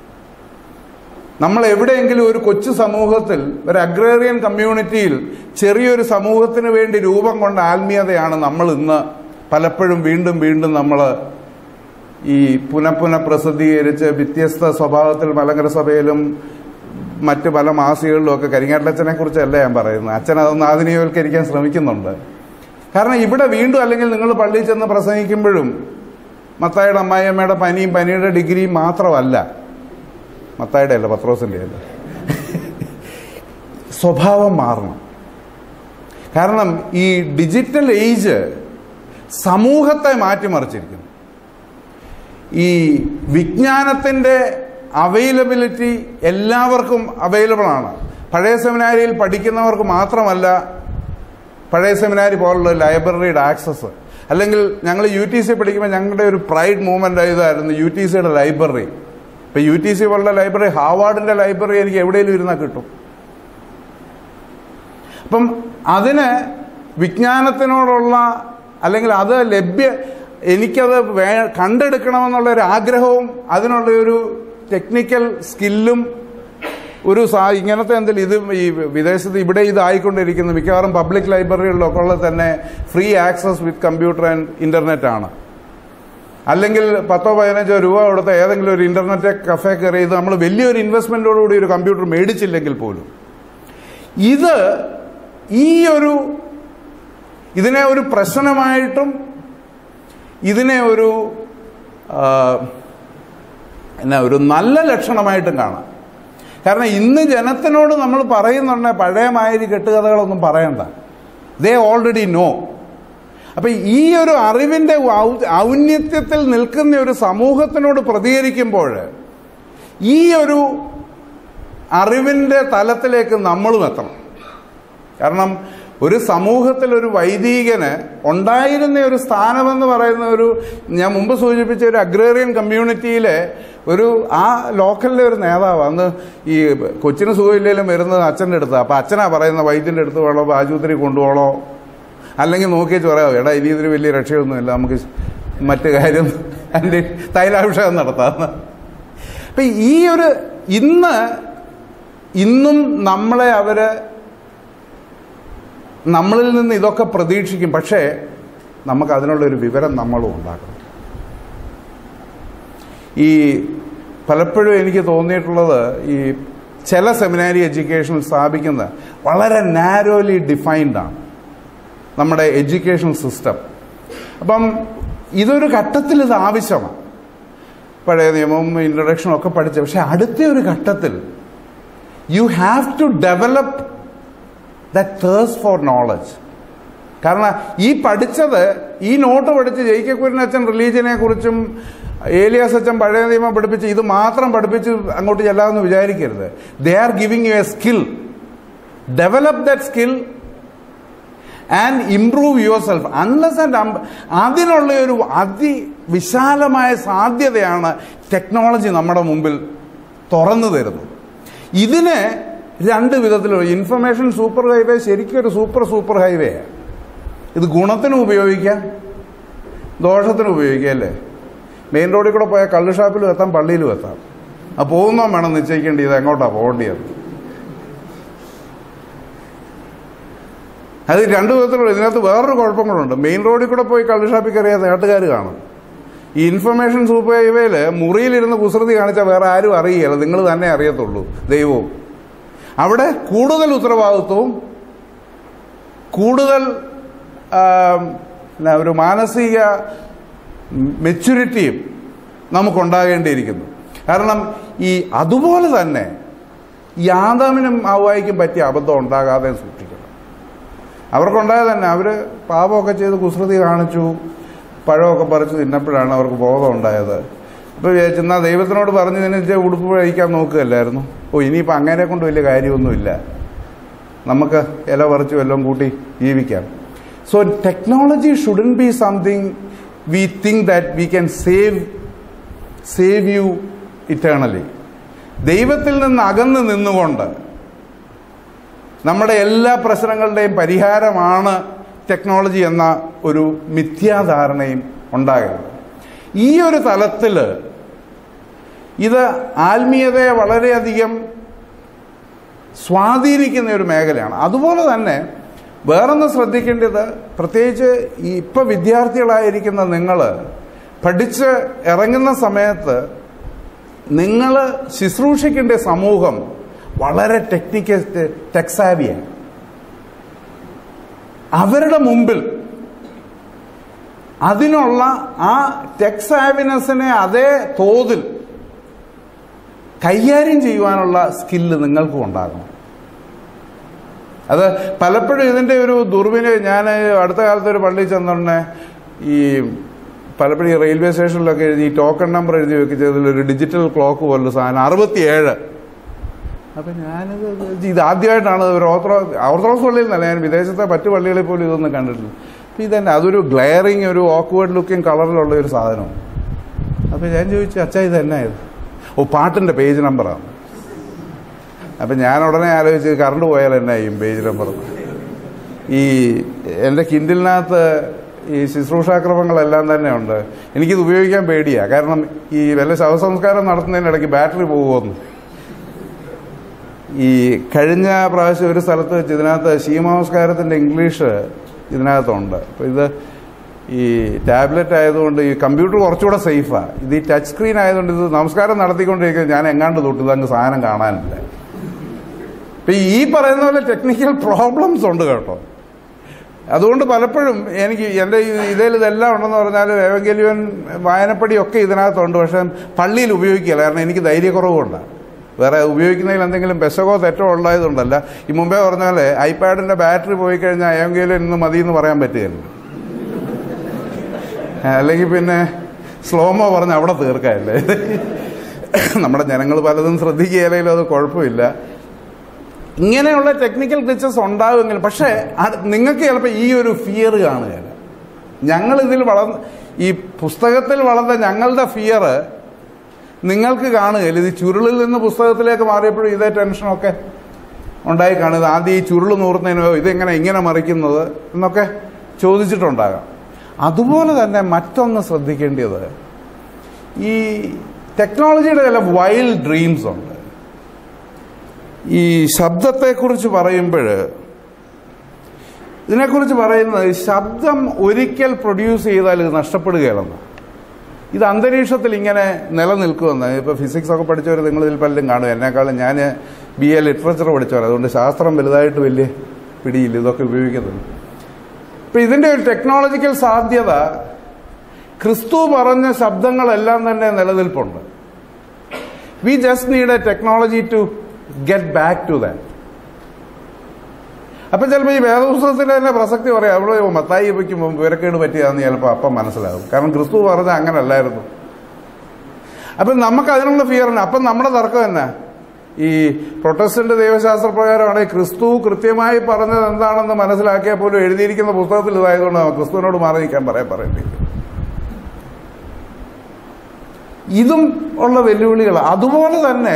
നമ്മൾ എവിടെയെങ്കിലും ഒരു കൊച്ചു സമൂഹത്തിൽ ഒരു അഗ്രേറിയൻ കമ്മ്യൂണിറ്റിയിൽ ചെറിയൊരു സമൂഹത്തിന് വേണ്ടി രൂപം കൊണ്ട ആത്മീയതയാണ് നമ്മൾ ഇന്ന് പലപ്പോഴും വീണ്ടും വീണ്ടും നമ്മൾ ഈ പുനഃപുന പ്രസിദ്ധീകരിച്ച് വ്യത്യസ്ത സ്വഭാവത്തിൽ മലങ്കര സഭയിലും മറ്റ് പല മാസികകളിലും ഒക്കെ കരിങ്ങാട്ടച്ചനെ കുറിച്ചല്ല ഞാൻ പറയുന്നത് അച്ഛൻ അതൊന്ന് ആധുനികവൽക്കരിക്കാൻ ശ്രമിക്കുന്നുണ്ട് കാരണം ഇവിടെ വീണ്ടും അല്ലെങ്കിൽ നിങ്ങൾ പള്ളിയിൽ ചെന്ന് പ്രസംഗിക്കുമ്പോഴും മത്തായുടെ അമ്മായിയമ്മയുടെ പനിയും പനിയുടെ ഡിഗ്രിയും മാത്രമല്ല മത്തായുടെ അല്ല പത്രോസിന്റെ അല്ല സ്വഭാവം മാറണം കാരണം ഈ ഡിജിറ്റൽ ഏജ് സമൂഹത്തെ മാറ്റിമറിച്ചിരിക്കുന്നു ഈ വിജ്ഞാനത്തിന്റെ അവൈലബിലിറ്റി എല്ലാവർക്കും അവൈലബിൾ ആണ് പഴയ സെമിനാരിയിൽ പഠിക്കുന്നവർക്ക് മാത്രമല്ല പഴയ സെമിനാരി പോലുള്ള ലൈബ്രറിയുടെ ആക്സസ് അല്ലെങ്കിൽ ഞങ്ങൾ യു ടി സി പഠിക്കുമ്പോൾ ഞങ്ങളുടെ ഒരു പ്രൈഡ് മൂവ്മെന്റ് ഇതായിരുന്നു യു ടി സിയുടെ ലൈബ്രറി ഇപ്പൊ യു ടി സി പോലുള്ള ലൈബ്രറി ഹാവാർഡിന്റെ ലൈബ്രറി എനിക്ക് എവിടെയെങ്കിലും ഇരുന്നാൽ കിട്ടും അപ്പം അതിന് വിജ്ഞാനത്തിനോടുള്ള അല്ലെങ്കിൽ അത് ലഭ്യ എനിക്കത് വേ കണ്ടെടുക്കണമെന്നുള്ള ഒരു ആഗ്രഹവും അതിനുള്ള ഒരു ടെക്നിക്കൽ സ്കില്ലും ഒരു സാ ഇങ്ങനത്തെ എന്തെങ്കിലും ഇത് ഈ വിദേശത്ത് ഇവിടെ ഇതായിക്കൊണ്ടിരിക്കുന്ന മിക്കവാറും പബ്ലിക് ലൈബ്രറികളിലൊക്കെ ഉള്ളത് തന്നെ free access with computer and internet ആണ് അല്ലെങ്കിൽ പത്തോ പതിനഞ്ചോ രൂപ കൊടുത്ത ഏതെങ്കിലും ഒരു ഇന്റർനെറ്റ് കഫേ കയറി ഇത് നമ്മൾ വലിയൊരു ഇൻവെസ്റ്റ്മെന്റോടുകൂടി ഒരു കമ്പ്യൂട്ടർ മേടിച്ചില്ലെങ്കിൽ പോലും ഇത് ഈ ഒരു ഇതിനെ ഒരു പ്രശ്നമായിട്ടും ഇതിനെ ഒരു ആ, എന്നാ ഒരു നല്ല ലക്ഷണമായിട്ടും കാണാം കാരണം ഇന്ന് ജനത്തിനോട് നമ്മൾ പറയുന്നുണ്ട് പഴയ മാതിരി കെട്ടുകഥകളൊന്നും പറയണ്ട ദേ ഓൾറെഡി നോ അപ്പൊ ഈ ഒരു അറിവിന്റെ ഔ- ഔന്നത്യത്തിൽ നിൽക്കുന്ന ഒരു സമൂഹത്തിനോട് പ്രതികരിക്കുമ്പോൾ ഈ ഒരു അറിവിന്റെ തലത്തിലേക്ക് നമ്മളും എത്തണം കാരണം ഒരു സമൂഹത്തിൽ ഒരു വൈദികന് ഉണ്ടായിരുന്ന ഒരു സ്ഥാനമെന്ന് പറയുന്ന ഒരു ഞാൻ മുമ്പ് സൂചിപ്പിച്ച ഒരു അഗ്രേറിയൻ കമ്മ്യൂണിറ്റിയിലെ ഒരു ആ ലോക്കലിലെ ഒരു നേതാവ് അന്ന് ഈ കൊച്ചിന് സുഖമില്ലെങ്കിലും വരുന്നത് അച്ഛൻ്റെ അടുത്ത് അപ്പം അച്ഛനാ പറയുന്ന വൈദ്യൻ്റെ അടുത്ത് വേണോ ആശുപത്രി കൊണ്ടുപോകണോ അല്ലെങ്കിൽ നോക്കിയേച്ച് പറയാമോ എടാ ഇനി ഇതിന് വലിയ രക്ഷയൊന്നുമില്ല നമുക്ക് മറ്റു കാര്യം അതിൻ്റെ തൈലാഭിഷേകം നടത്താമെന്ന് അപ്പം ഈ ഒരു ഇന്ന് ഇന്നും നമ്മളെ അവര് നമ്മളിൽ നിന്ന് ഇതൊക്കെ പ്രതീക്ഷിക്കും പക്ഷേ നമുക്ക് അതിനുള്ളൊരു വിവരം നമ്മളും ഉണ്ടാക്കണം ഈ പലപ്പോഴും എനിക്ക് തോന്നിയിട്ടുള്ളത് ഈ ചില സെമിനാരി എഡ്യൂക്കേഷൻ സ്ഥാപിക്കുന്ന വളരെ നാരോലി ഡിഫൈൻഡ് ആണ് നമ്മുടെ എഡ്യൂക്കേഷൻ സിസ്റ്റം അപ്പം ഇതൊരു ഘട്ടത്തിൽ ഇത് ആവശ്യമാണ് പഴയ നിയമവും ഇൻട്രൊഡക്ഷനും ഒക്കെ പഠിച്ച പക്ഷെ അടുത്ത ഒരു ഘട്ടത്തിൽ you have to develop that thirst for knowledge കാരണം ഈ പഠിച്ചത് ഈ നോട്ട് പഠിച്ച് ജയിക്കക്കുരൻ അച്ഛൻ റിലീജിയനെ കുറിച്ചും ഏലിയാസ് അച്ഛൻ പഴയ നിയമം പഠിപ്പിച്ച് ഇത് മാത്രം പഠിപ്പിച്ച് അങ്ങോട്ട് ചെല്ലാമെന്ന് വിചാരിക്കരുത് they are giving you a skill develop that skill and improve yourself unless and അതിനുള്ള ഒരു അതിവിശാലമായ സാധ്യതയാണ് ടെക്നോളജി നമ്മുടെ മുമ്പിൽ തുറന്നു തരുന്നത് ഇതിന് രണ്ട് വിധത്തിലുള്ള ഇൻഫർമേഷൻ സൂപ്പർ ഹൈവേ ശരിക്കും ഒരു സൂപ്പർ സൂപ്പർ ഹൈവേ ഇത് ഗുണത്തിനും ഉപയോഗിക്കാം ദോഷത്തിനും ഉപയോഗിക്കാം അല്ലേ മെയിൻ റോഡിൽ കൂടെ പോയാൽ കള്ള് ഷാപ്പിലും എത്താം പള്ളിയിലും എത്താം ആ പോകുന്നോ വേണം നിശ്ചയിക്കേണ്ടി ഇത് എങ്ങോട്ടാണ് പോകേണ്ടത് അത് രണ്ടു വിധത്തിലുള്ള ഇതിനകത്ത് വേറൊരു കുഴപ്പം കൂടെ മെയിൻ റോഡിൽ കൂടെ പോയി കള്ള് ഷാപ്പിൽ കയറിയാൽ നാട്ടുകാർ കാണും ഈ ഇൻഫർമേഷൻ സൂപ്പർ ഹൈവേയിൽ മുറിയിലിരുന്ന് കുസൃതി കാണിച്ചാൽ വേറെ ആരും അറിയില്ല നിങ്ങൾ തന്നെ അറിയത്തുള്ളൂ ദൈവവും അവിടെ കൂടുതൽ ഉത്തരവാദിത്വവും കൂടുതൽ ഒരു മാനസിക മെച്യൂരിറ്റിയും നമുക്കുണ്ടാകേണ്ടിയിരിക്കുന്നു കാരണം ഈ അതുപോലെ തന്നെ ഈ ആദാമിനും ആവായിക്കും പറ്റിയ അബദ്ധം ഉണ്ടാകാതെ സൂക്ഷിക്കണം അവർക്കുണ്ടായത് തന്നെ അവർ പാപമൊക്കെ ചെയ്ത് കുസൃതി കാണിച്ചു പഴമൊക്കെ പറിച്ച് തിന്നപ്പോഴാണ് അവർക്ക് ബോധം ഉണ്ടായത് അപ്പോൾ വിചാരിച്ചെന്നാ ദൈവത്തിനോട് പറഞ്ഞതിന് ഉടുപ്പ് കഴിക്കാൻ നോക്കുകയല്ലായിരുന്നു ഓ ഇനിയിപ്പോൾ അങ്ങനെ കൊണ്ട് വലിയ കാര്യമൊന്നുമില്ല നമുക്ക് ഇല പറിച്ച് വല്ലതും കൂട്ടി ജീവിക്കാം so technology shouldn't be something we think that we can save save you eternally ദൈവത്തിൽ നിന്ന് അകന്ന് നിന്നുകൊണ്ട് നമ്മുടെ എല്ലാ പ്രശ്നങ്ങളുടെയും പരിഹാരമാണ് ടെക്നോളജി എന്ന ഒരു മിഥ്യാധാരണയും ഉണ്ടാകുന്നത് ഈ ഒരു തലത്തിൽ ഇത് ആത്മീയതയെ വളരെയധികം സ്വാധീനിക്കുന്ന ഒരു മേഖലയാണ് അതുപോലെ തന്നെ വേറൊന്ന് ശ്രദ്ധിക്കേണ്ടത് പ്രത്യേകിച്ച് ഈ ഇപ്പം വിദ്യാർത്ഥികളായിരിക്കുന്ന നിങ്ങൾ പഠിച്ച് ഇറങ്ങുന്ന സമയത്ത് നിങ്ങൾ ശുശ്രൂഷിക്കേണ്ട സമൂഹം വളരെ ടെക്നിക്കൽ ടെക്സാവിയാണ് അവരുടെ മുമ്പിൽ അതിനുള്ള ആ ടെക്സാവിനെസിനെ അതേ തോതിൽ കൈകാര്യം ചെയ്യുവാനുള്ള സ്കില്ല് നിങ്ങൾക്കും ഉണ്ടാകണം അത് പലപ്പോഴും ഇതിൻ്റെ ഒരു ദുർവിനിയോഗം ഞാൻ അടുത്ത കാലത്ത് ഒരു പള്ളിയിൽ ചെന്നുടനെ ഈ പലപ്പോഴും ഈ റെയിൽവേ സ്റ്റേഷനിലൊക്കെ എഴുതി ഈ ടോക്കൺ നമ്പർ എഴുതി വെച്ചതിൽ ഒരു ഡിജിറ്റൽ ക്ലോക്ക് പോലുള്ള സാധനം അറുപത്തിയേഴ് അപ്പം ഞാനിത് ഇത് ആദ്യമായിട്ടാണ് ഒരു ഓർത്തഡോ ഓർത്തഡോക്സ് പള്ളിയിൽ നിന്നല്ല ഞാൻ വിദേശത്തെ മറ്റു പള്ളികളിൽ പോലും ഇതൊന്നും കണ്ടിട്ടില്ല അപ്പം ഇതന്നെ അതൊരു ഗ്ലെയറിങ് ഒരു ഓക്വേർഡ് ലുക്കിംഗ് കളറിലുള്ള ഒരു സാധനം അപ്പം ഞാൻ ചോദിച്ചു അച്ഛാ ഇത് എന്നാ ഇത് ഓ പാട്ടിൻ്റെ പേജ് നമ്പറാണ് അപ്പം ഞാൻ ഉടനെ ആലോചിച്ച് കറണ്ട് പോയാൽ എന്നാ ചെയ്യും പേജ് നമ്പർ ഈ എൻ്റെ കിൻഡിലിനകത്ത് ഈ ശുശ്രൂഷാക്രമങ്ങളെല്ലാം തന്നെ ഉണ്ട് എനിക്കിത് ഉപയോഗിക്കാൻ പേടിയാണ് കാരണം ഈ വല്ല ശവസംസ്കാരം നടത്തുന്നതിനിടയ്ക്ക് ബാറ്ററി പോകുമെന്ന് ഈ കഴിഞ്ഞ പ്രാവശ്യം ഒരു സ്ഥലത്ത് വെച്ച് ഇതിനകത്ത് ശീമനമസ്കാരത്തിൻ്റെ ഇംഗ്ലീഷ് ഇതിനകത്തുണ്ട് അപ്പോൾ ഇത് ഈ ടാബ്ലറ്റ് ആയതുകൊണ്ട് ഈ കമ്പ്യൂട്ടർ കുറച്ചുകൂടെ സേഫാണ് ഇത് ഈ ടച്ച് സ്ക്രീൻ ആയതുകൊണ്ട് ഇത് നമസ്കാരം നടത്തിക്കൊണ്ടിരിക്കുന്നത് ഞാൻ എങ്ങാണ്ട് തൊട്ട് ഇതങ്ങ് സാധനം കാണാനില്ല അപ്പം ഈ പറയുന്ന പോലെ ടെക്നിക്കൽ പ്രോബ്ലംസ് ഉണ്ട് കേട്ടോ അതുകൊണ്ട് പലപ്പോഴും എനിക്ക് എൻ്റെ ഇതിൽ ഇതെല്ലാം ഉണ്ടെന്ന് പറഞ്ഞാൽ ഏവങ്കലിയൻ വായനപ്പടിയൊക്കെ ഇതിനകത്തുണ്ട് പക്ഷേ പള്ളിയിൽ ഉപയോഗിക്കില്ല കാരണം എനിക്ക് ധൈര്യക്കുറവുകൊണ്ടാണ് വേറെ ഉപയോഗിക്കുന്നതിൽ എന്തെങ്കിലും പെശകോ തെറ്റോ ഉള്ളതുകൊണ്ടല്ല ഈ മുമ്പേ പറഞ്ഞ പോലെ ഐപാഡിൻ്റെ ബാറ്ററി പോയി കഴിഞ്ഞാൽ ഏവങ്കലിയൻ ഇന്ന് മതി എന്ന് പറയാൻ പറ്റുകയില്ല അല്ലെങ്കിൽ പിന്നെ സ്ലോമോ പറഞ്ഞ് അവിടെ തീർക്കാമല്ലേ നമ്മുടെ ജനങ്ങൾ പലതും ശ്രദ്ധിക്കുകയില്ലെങ്കിലും അത് കുഴപ്പമില്ല ഇങ്ങനെയുള്ള ടെക്നിക്കൽ ഗ്ലിച്ചസ് ഉണ്ടാകുമെങ്കിൽ പക്ഷേ അത് നിങ്ങൾക്ക് ചിലപ്പോൾ ഈ ഒരു ഫിയർ കാണുകയില്ല ഞങ്ങൾ ഇതിൽ വളർന്ന് ഈ പുസ്തകത്തിൽ വളർന്ന ഞങ്ങളുടെ ഫിയർ നിങ്ങൾക്ക് കാണുകയില്ല ഇത് ചുരുളിൽ നിന്ന് പുസ്തകത്തിലേക്ക് മാറിയപ്പോഴും ഇതേ ടെൻഷനൊക്കെ ഉണ്ടായി കാണുന്നത് ആദ്യം ഈ ചുരുൾ നൂറുന്നതിനോ ഇതെങ്ങനെ ഇങ്ങനെ മറിക്കുന്നത് എന്നൊക്കെ ചോദിച്ചിട്ടുണ്ടാകാം അതുപോലെ തന്നെ മറ്റൊന്ന് ശ്രദ്ധിക്കേണ്ടത് ഈ ടെക്നോളജിയുടെ ചില വൈൽഡ് ഡ്രീംസ് ഉണ്ട് ഈ ശബ്ദത്തെക്കുറിച്ച് പറയുമ്പോൾ ഇതിനെക്കുറിച്ച് പറയുന്നത് ശബ്ദം ഒരിക്കൽ പ്രൊഡ്യൂസ് ചെയ്താൽ ഇത് നഷ്ടപ്പെടുകയാണെന്ന് ഇത് അന്തരീക്ഷത്തിൽ ഇങ്ങനെ നിലനിൽക്കുമെന്ന് ഇപ്പോൾ ഫിസിക്സ് ഒക്കെ പഠിച്ചവർ നിങ്ങൾ ഇതിൽ പലരും കാണും എന്നെക്കാളും ഞാൻ ബി എ ലിറ്ററേച്ചർ പഠിച്ചവർ അതുകൊണ്ട് ശാസ്ത്രം വലുതായിട്ട് വലിയ പിടിയില്ല ഇതൊക്കെ ഉപയോഗിക്കുന്നത് ഇപ്പം ഇതിൻ്റെ ഒരു ടെക്നോളജിക്കൽ സാധ്യത ക്രിസ്തു പറഞ്ഞ ശബ്ദങ്ങളെല്ലാം തന്നെ നിലനിൽപ്പുണ്ട് we just need a technology to get back to that അപ്പൊ ചിലപ്പോൾ ഈ വേദപുസ്തകത്തിന്റെ തന്നെ പ്രസക്തി പറയാം അവിടെ മത്തായി വയ്ക്കുമ്പോൾ വിവരക്കേട് പറ്റിയതാന്ന് ചിലപ്പോൾ അപ്പം മനസ്സിലാകും കാരണം ക്രിസ്തു പറഞ്ഞ അങ്ങനല്ലായിരുന്നു അപ്പം നമുക്ക് അതിനുള്ള ഫിയർ ഉണ്ട് അപ്പം നമ്മുടെ തർക്കം തന്നെ ഈ പ്രൊട്ടസ്റ്റന്റ് ദൈവശാസ്ത്ര പ്രകാരമാണ് ക്രിസ്തു കൃത്യമായി പറഞ്ഞത് എന്താണെന്ന് മനസ്സിലാക്കിയാൽ പോലും എഴുതിയിരിക്കുന്ന പുസ്തകത്തിൽ ഇതായതുകൊണ്ട് ക്രിസ്തുവിനോട് മാറി നിൽക്കാൻ പറയാൻ പറയേണ്ടി ഇതും ഉള്ള വെല്ലുവിളികൾ അതുപോലെ തന്നെ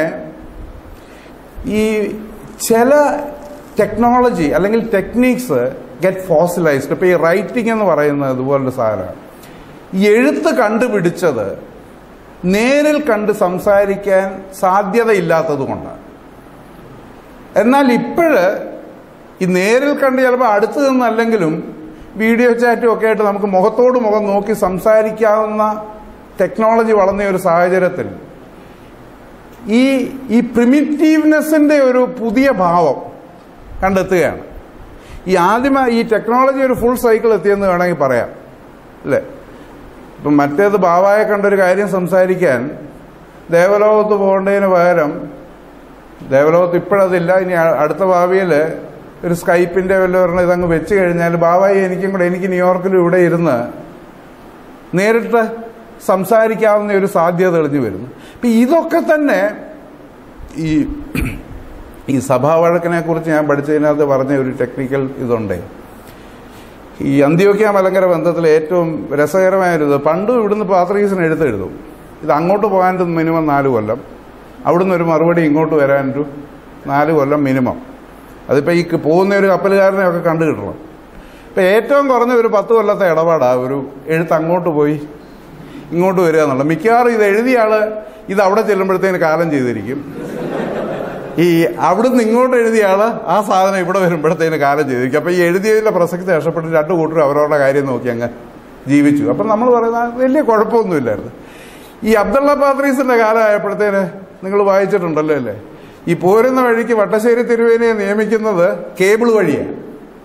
ഈ ചില ടെക്നോളജി അല്ലെങ്കിൽ ടെക്നീക്സ് ഗെറ്റ് ഫോസിലൈസ്ഡ് ഇപ്പൊ ഈ റൈറ്റിംഗ് എന്ന് പറയുന്നത് ഇതുപോലൊരു സാധനമാണ് ഈ എഴുത്ത് കണ്ടുപിടിച്ചത് നേരിൽ കണ്ട് സംസാരിക്കാൻ സാധ്യതയില്ലാത്തത് കൊണ്ടാണ് എന്നാൽ ഇപ്പോഴ് ഈ നേരിൽ കണ്ട് ചിലപ്പോൾ അടുത്ത് നിന്നല്ലെങ്കിലും വീഡിയോ ചാറ്റും ഒക്കെ ആയിട്ട് നമുക്ക് മുഖത്തോട് മുഖം നോക്കി സംസാരിക്കാവുന്ന ടെക്നോളജി വളർന്ന ഒരു സാഹചര്യത്തിൽ ഈ ഈ പ്രിമിറ്റീവ്നെസ്സിന്റെ ഒരു പുതിയ ഭാവം കണ്ടെത്തുകയാണ് ഈ ആദ്യം ഈ ടെക്നോളജി ഒരു ഫുൾ സൈക്കിൾ എത്തിയെന്ന് വേണമെങ്കിൽ പറയാം അല്ലേ ഇപ്പം മറ്റേത് ബാവായെ കണ്ടൊരു കാര്യം സംസാരിക്കാൻ ദേവലോകത്ത് പോകേണ്ടതിന് പകരം ദേവലോകത്ത് ഇപ്പോഴതില്ല ഇനി അടുത്ത ഭാവിയിൽ ഒരു സ്കൈപ്പിന്റെ വല്ലവരണം ഇതങ്ങ് വെച്ച് കഴിഞ്ഞാൽ ബാവായി എനിക്കും കൂടെ എനിക്ക് ന്യൂയോർക്കിലും ഇവിടെ ഇരുന്ന് നേരിട്ട് സംസാരിക്കാവുന്ന ഒരു സാധ്യത തെളിഞ്ഞു വരുന്നു അപ്പം ഇതൊക്കെ തന്നെ ഈ ഈ സഭാവഴക്കിനെ കുറിച്ച് ഞാൻ പഠിച്ചതിനകത്ത് പറഞ്ഞ ഒരു ടെക്നിക്കൽ ഇതുണ്ട് ഈ അന്ത്യോക്യ മലങ്കര ബന്ധത്തിൽ ഏറ്റവും രസകരമായൊരിത് പണ്ടും ഇവിടുന്ന് പാത്രീസിന് എഴുത്തെഴുതും ഇത് അങ്ങോട്ട് പോകാൻ മിനിമം നാല് കൊല്ലം അവിടുന്ന് ഒരു മറുപടി ഇങ്ങോട്ട് വരാനൊരു നാല് കൊല്ലം മിനിമം അതിപ്പോൾ ഈ പോകുന്ന ഒരു കപ്പലുകാരനെ ഒക്കെ കണ്ടു കിട്ടണം ഇപ്പം ഏറ്റവും കുറഞ്ഞ ഒരു പത്ത് കൊല്ലത്തെ ഇടപാടാണ് ഒരു എഴുത്ത് അങ്ങോട്ട് പോയി ഇങ്ങോട്ട് വരിക എന്നുള്ളത് മിക്കവാറും ഇത് എഴുതിയ ആള് ഇത് അവിടെ ചെല്ലുമ്പോഴത്തേന് കാലം ചെയ്തിരിക്കും ഈ അവിടുന്ന് ഇങ്ങോട്ട് എഴുതിയ ആള് ആ സാധനം ഇവിടെ വരുമ്പോഴത്തേന് കാലം ചെയ്തിരിക്കും അപ്പൊ ഈ എഴുതിയതിന്റെ പ്രസക്തി നഷ്ടപ്പെട്ട് രണ്ടു കൂട്ടരും അവരവരുടെ കാര്യം നോക്കി അങ്ങ് ജീവിച്ചു അപ്പൊ നമ്മൾ പറയുന്ന വലിയ കുഴപ്പമൊന്നുമില്ലായിരുന്നു ഈ അബ്ദുള്ള പാത്രീസിന്റെ കാലമായപ്പോഴത്തേന് നിങ്ങൾ വായിച്ചിട്ടുണ്ടല്ലോ അല്ലേ ഈ പോരുന്ന വഴിക്ക് വട്ടശ്ശേരി തിരുവേനിയെ നിയമിക്കുന്നത് കേബിൾ വഴിയാണ്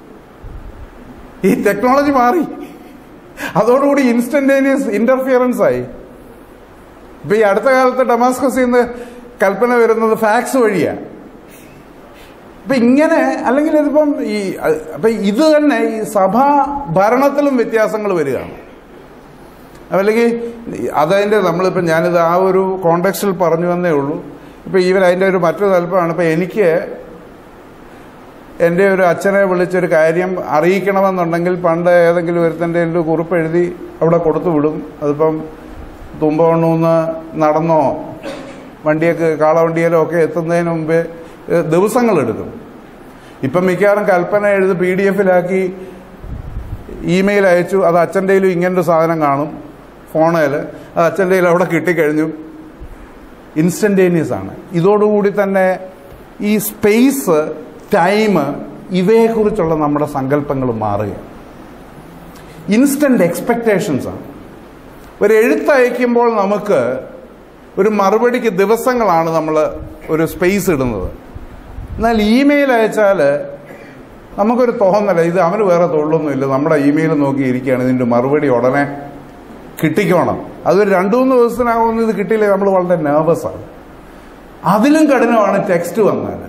ഈ ടെക്നോളജി മാറി അതോടുകൂടി ഇൻസ്റ്റന്റേനിയസ് ഇന്റർഫിയറൻസ് ആയി ഇപ്പൊ ഈ അടുത്ത കാലത്ത് ഡമാസ്കസിൽ നിന്ന് കൽപ്പന വരുന്നത് ഫാക്സ് വഴിയാണ് അപ്പൊ ഇങ്ങനെ അല്ലെങ്കിൽ ഇതിപ്പം ഈ അപ്പൊ ഇത് തന്നെ ഈ സഭാ ഭരണത്തിലും വ്യത്യാസങ്ങൾ വരികയാണ് അല്ലെങ്കിൽ അതതിന്റെ നമ്മളിപ്പം ഞാനിത് ആ ഒരു കോണ്ടെക്സ്റ്റിൽ പറഞ്ഞു വന്നേ ഉള്ളൂ ഇപ്പൊ ഈവൻ അതിന്റെ ഒരു മറ്റൊരു താല്പര്യമാണ് ഇപ്പൊ എനിക്ക് എൻ്റെ ഒരു അച്ഛനെ വിളിച്ചൊരു കാര്യം അറിയിക്കണമെന്നുണ്ടെങ്കിൽ പണ്ട് ഏതെങ്കിലും ഒരുത്തൻ്റെ ഒരു കുറിപ്പ് എഴുതി അവിടെ കൊടുത്തു വിടും അതിപ്പം തുമ്പവണ്ണൂന്ന് നടന്നോ വണ്ടിയൊക്കെ കാളവണ്ടിയിലോ ഒക്കെ എത്തുന്നതിന് മുമ്പേ ദിവസങ്ങളെടുക്കും ഇപ്പം മിക്കവാറും കൽപ്പന എഴുതി പി ഡി എഫിലാക്കി ഇമെയിൽ അയച്ചു അത് അച്ഛൻ്റെയിലും ഇങ്ങനൊരു സാധനം കാണും ഫോണിൽ അത് അച്ഛൻ്റെയിൽ അവിടെ കിട്ടിക്കഴിഞ്ഞു ഇൻസ്റ്റന്റേനിയസ് ആണ് ഇതോടുകൂടി തന്നെ ഈ സ്പേസ് ടൈം ഇവയെക്കുറിച്ചുള്ള നമ്മുടെ സങ്കല്പങ്ങൾ മാറുകയാണ് ഇൻസ്റ്റന്റ് എക്സ്പെക്ടേഷൻസ് ആണ് ഒരു എഴുത്തയക്കുമ്പോൾ നമുക്ക് ഒരു മറുപടിക്ക് ദിവസങ്ങളാണ് നമ്മൾ ഒരു സ്പേസ് ഇടുന്നത് എന്നാൽ ഇമെയിൽ അയച്ചാൽ നമുക്കൊരു തോന്നല ഇത് അവന് വേറെ തൊഴിലൊന്നുമില്ല നമ്മുടെ ഇമെയിൽ നോക്കി ഇരിക്കുകയാണ് ഇതിൻ്റെ മറുപടി ഉടനെ കിട്ടിക്കോണം അതൊരു രണ്ടു മൂന്ന് ദിവസത്തിനകമൊന്നും ഇത് കിട്ടിയില്ലേ നമ്മൾ വളരെ നെർവസ് ആണ് അതിലും കഠിനമാണ് ടെക്സ്റ്റ് വന്നാൽ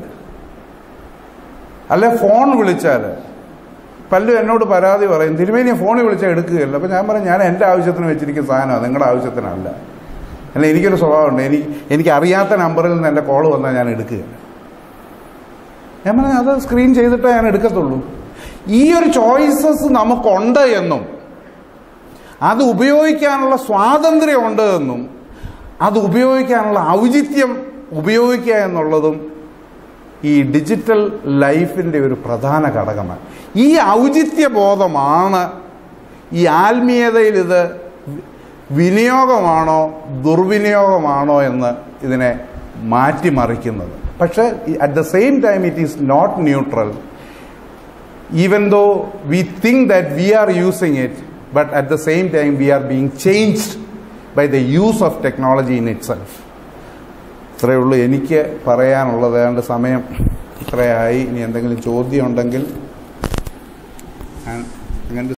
അല്ലെ ഫോൺ വിളിച്ചാൽ പലരും എന്നോട് പരാതി പറയും തിരുമേനി ഫോണിൽ വിളിച്ചാൽ എടുക്കുകയില്ല അപ്പം ഞാൻ പറയും ഞാൻ എൻ്റെ ആവശ്യത്തിന് വെച്ചിരിക്കുന്ന സാധനമാണ് നിങ്ങളുടെ ആവശ്യത്തിനല്ല അല്ല എനിക്കൊരു സ്വഭാവമുണ്ട് എനിക്ക് എനിക്ക് അറിയാത്ത നമ്പറിൽ നിന്ന് എൻ്റെ കോൾ വന്നാൽ ഞാൻ എടുക്കുകയില്ല ഞാൻ പറഞ്ഞു അത് സ്ക്രീൻ ചെയ്തിട്ടേ ഞാൻ എടുക്കത്തുള്ളൂ ഈ ഒരു ചോയ്സസ് നമുക്കുണ്ട് എന്നും അത് ഉപയോഗിക്കാനുള്ള സ്വാതന്ത്ര്യമുണ്ട് എന്നും അത് ഉപയോഗിക്കാനുള്ള ഔചിത്യം ഉപയോഗിക്കുക എന്നുള്ളതും ഈ ഡിജിറ്റൽ ലൈഫിൻ്റെ ഒരു പ്രധാന ഘടകമാണ് ഈ ഔചിത്യ ബോധമാണ് ഈ ആത്മീയതയിൽ ഇത് വിനിയോഗമാണോ ദുർവിനിയോഗമാണോ എന്ന് ഇതിനെ മാറ്റിമറിക്കുന്നത് പക്ഷേ at the same time it is not neutral even though we think that we are using it, but at the same time we are being changed by the use of technology in itself. ഇത്രയേ ഉള്ളൂ എനിക്ക് പറയാനുള്ളത് ഏതാണ്ട് സമയം ഇത്രയായി ഇനി എന്തെങ്കിലും ചോദ്യം ഉണ്ടെങ്കിൽ ഞാൻ അങ്ങനെ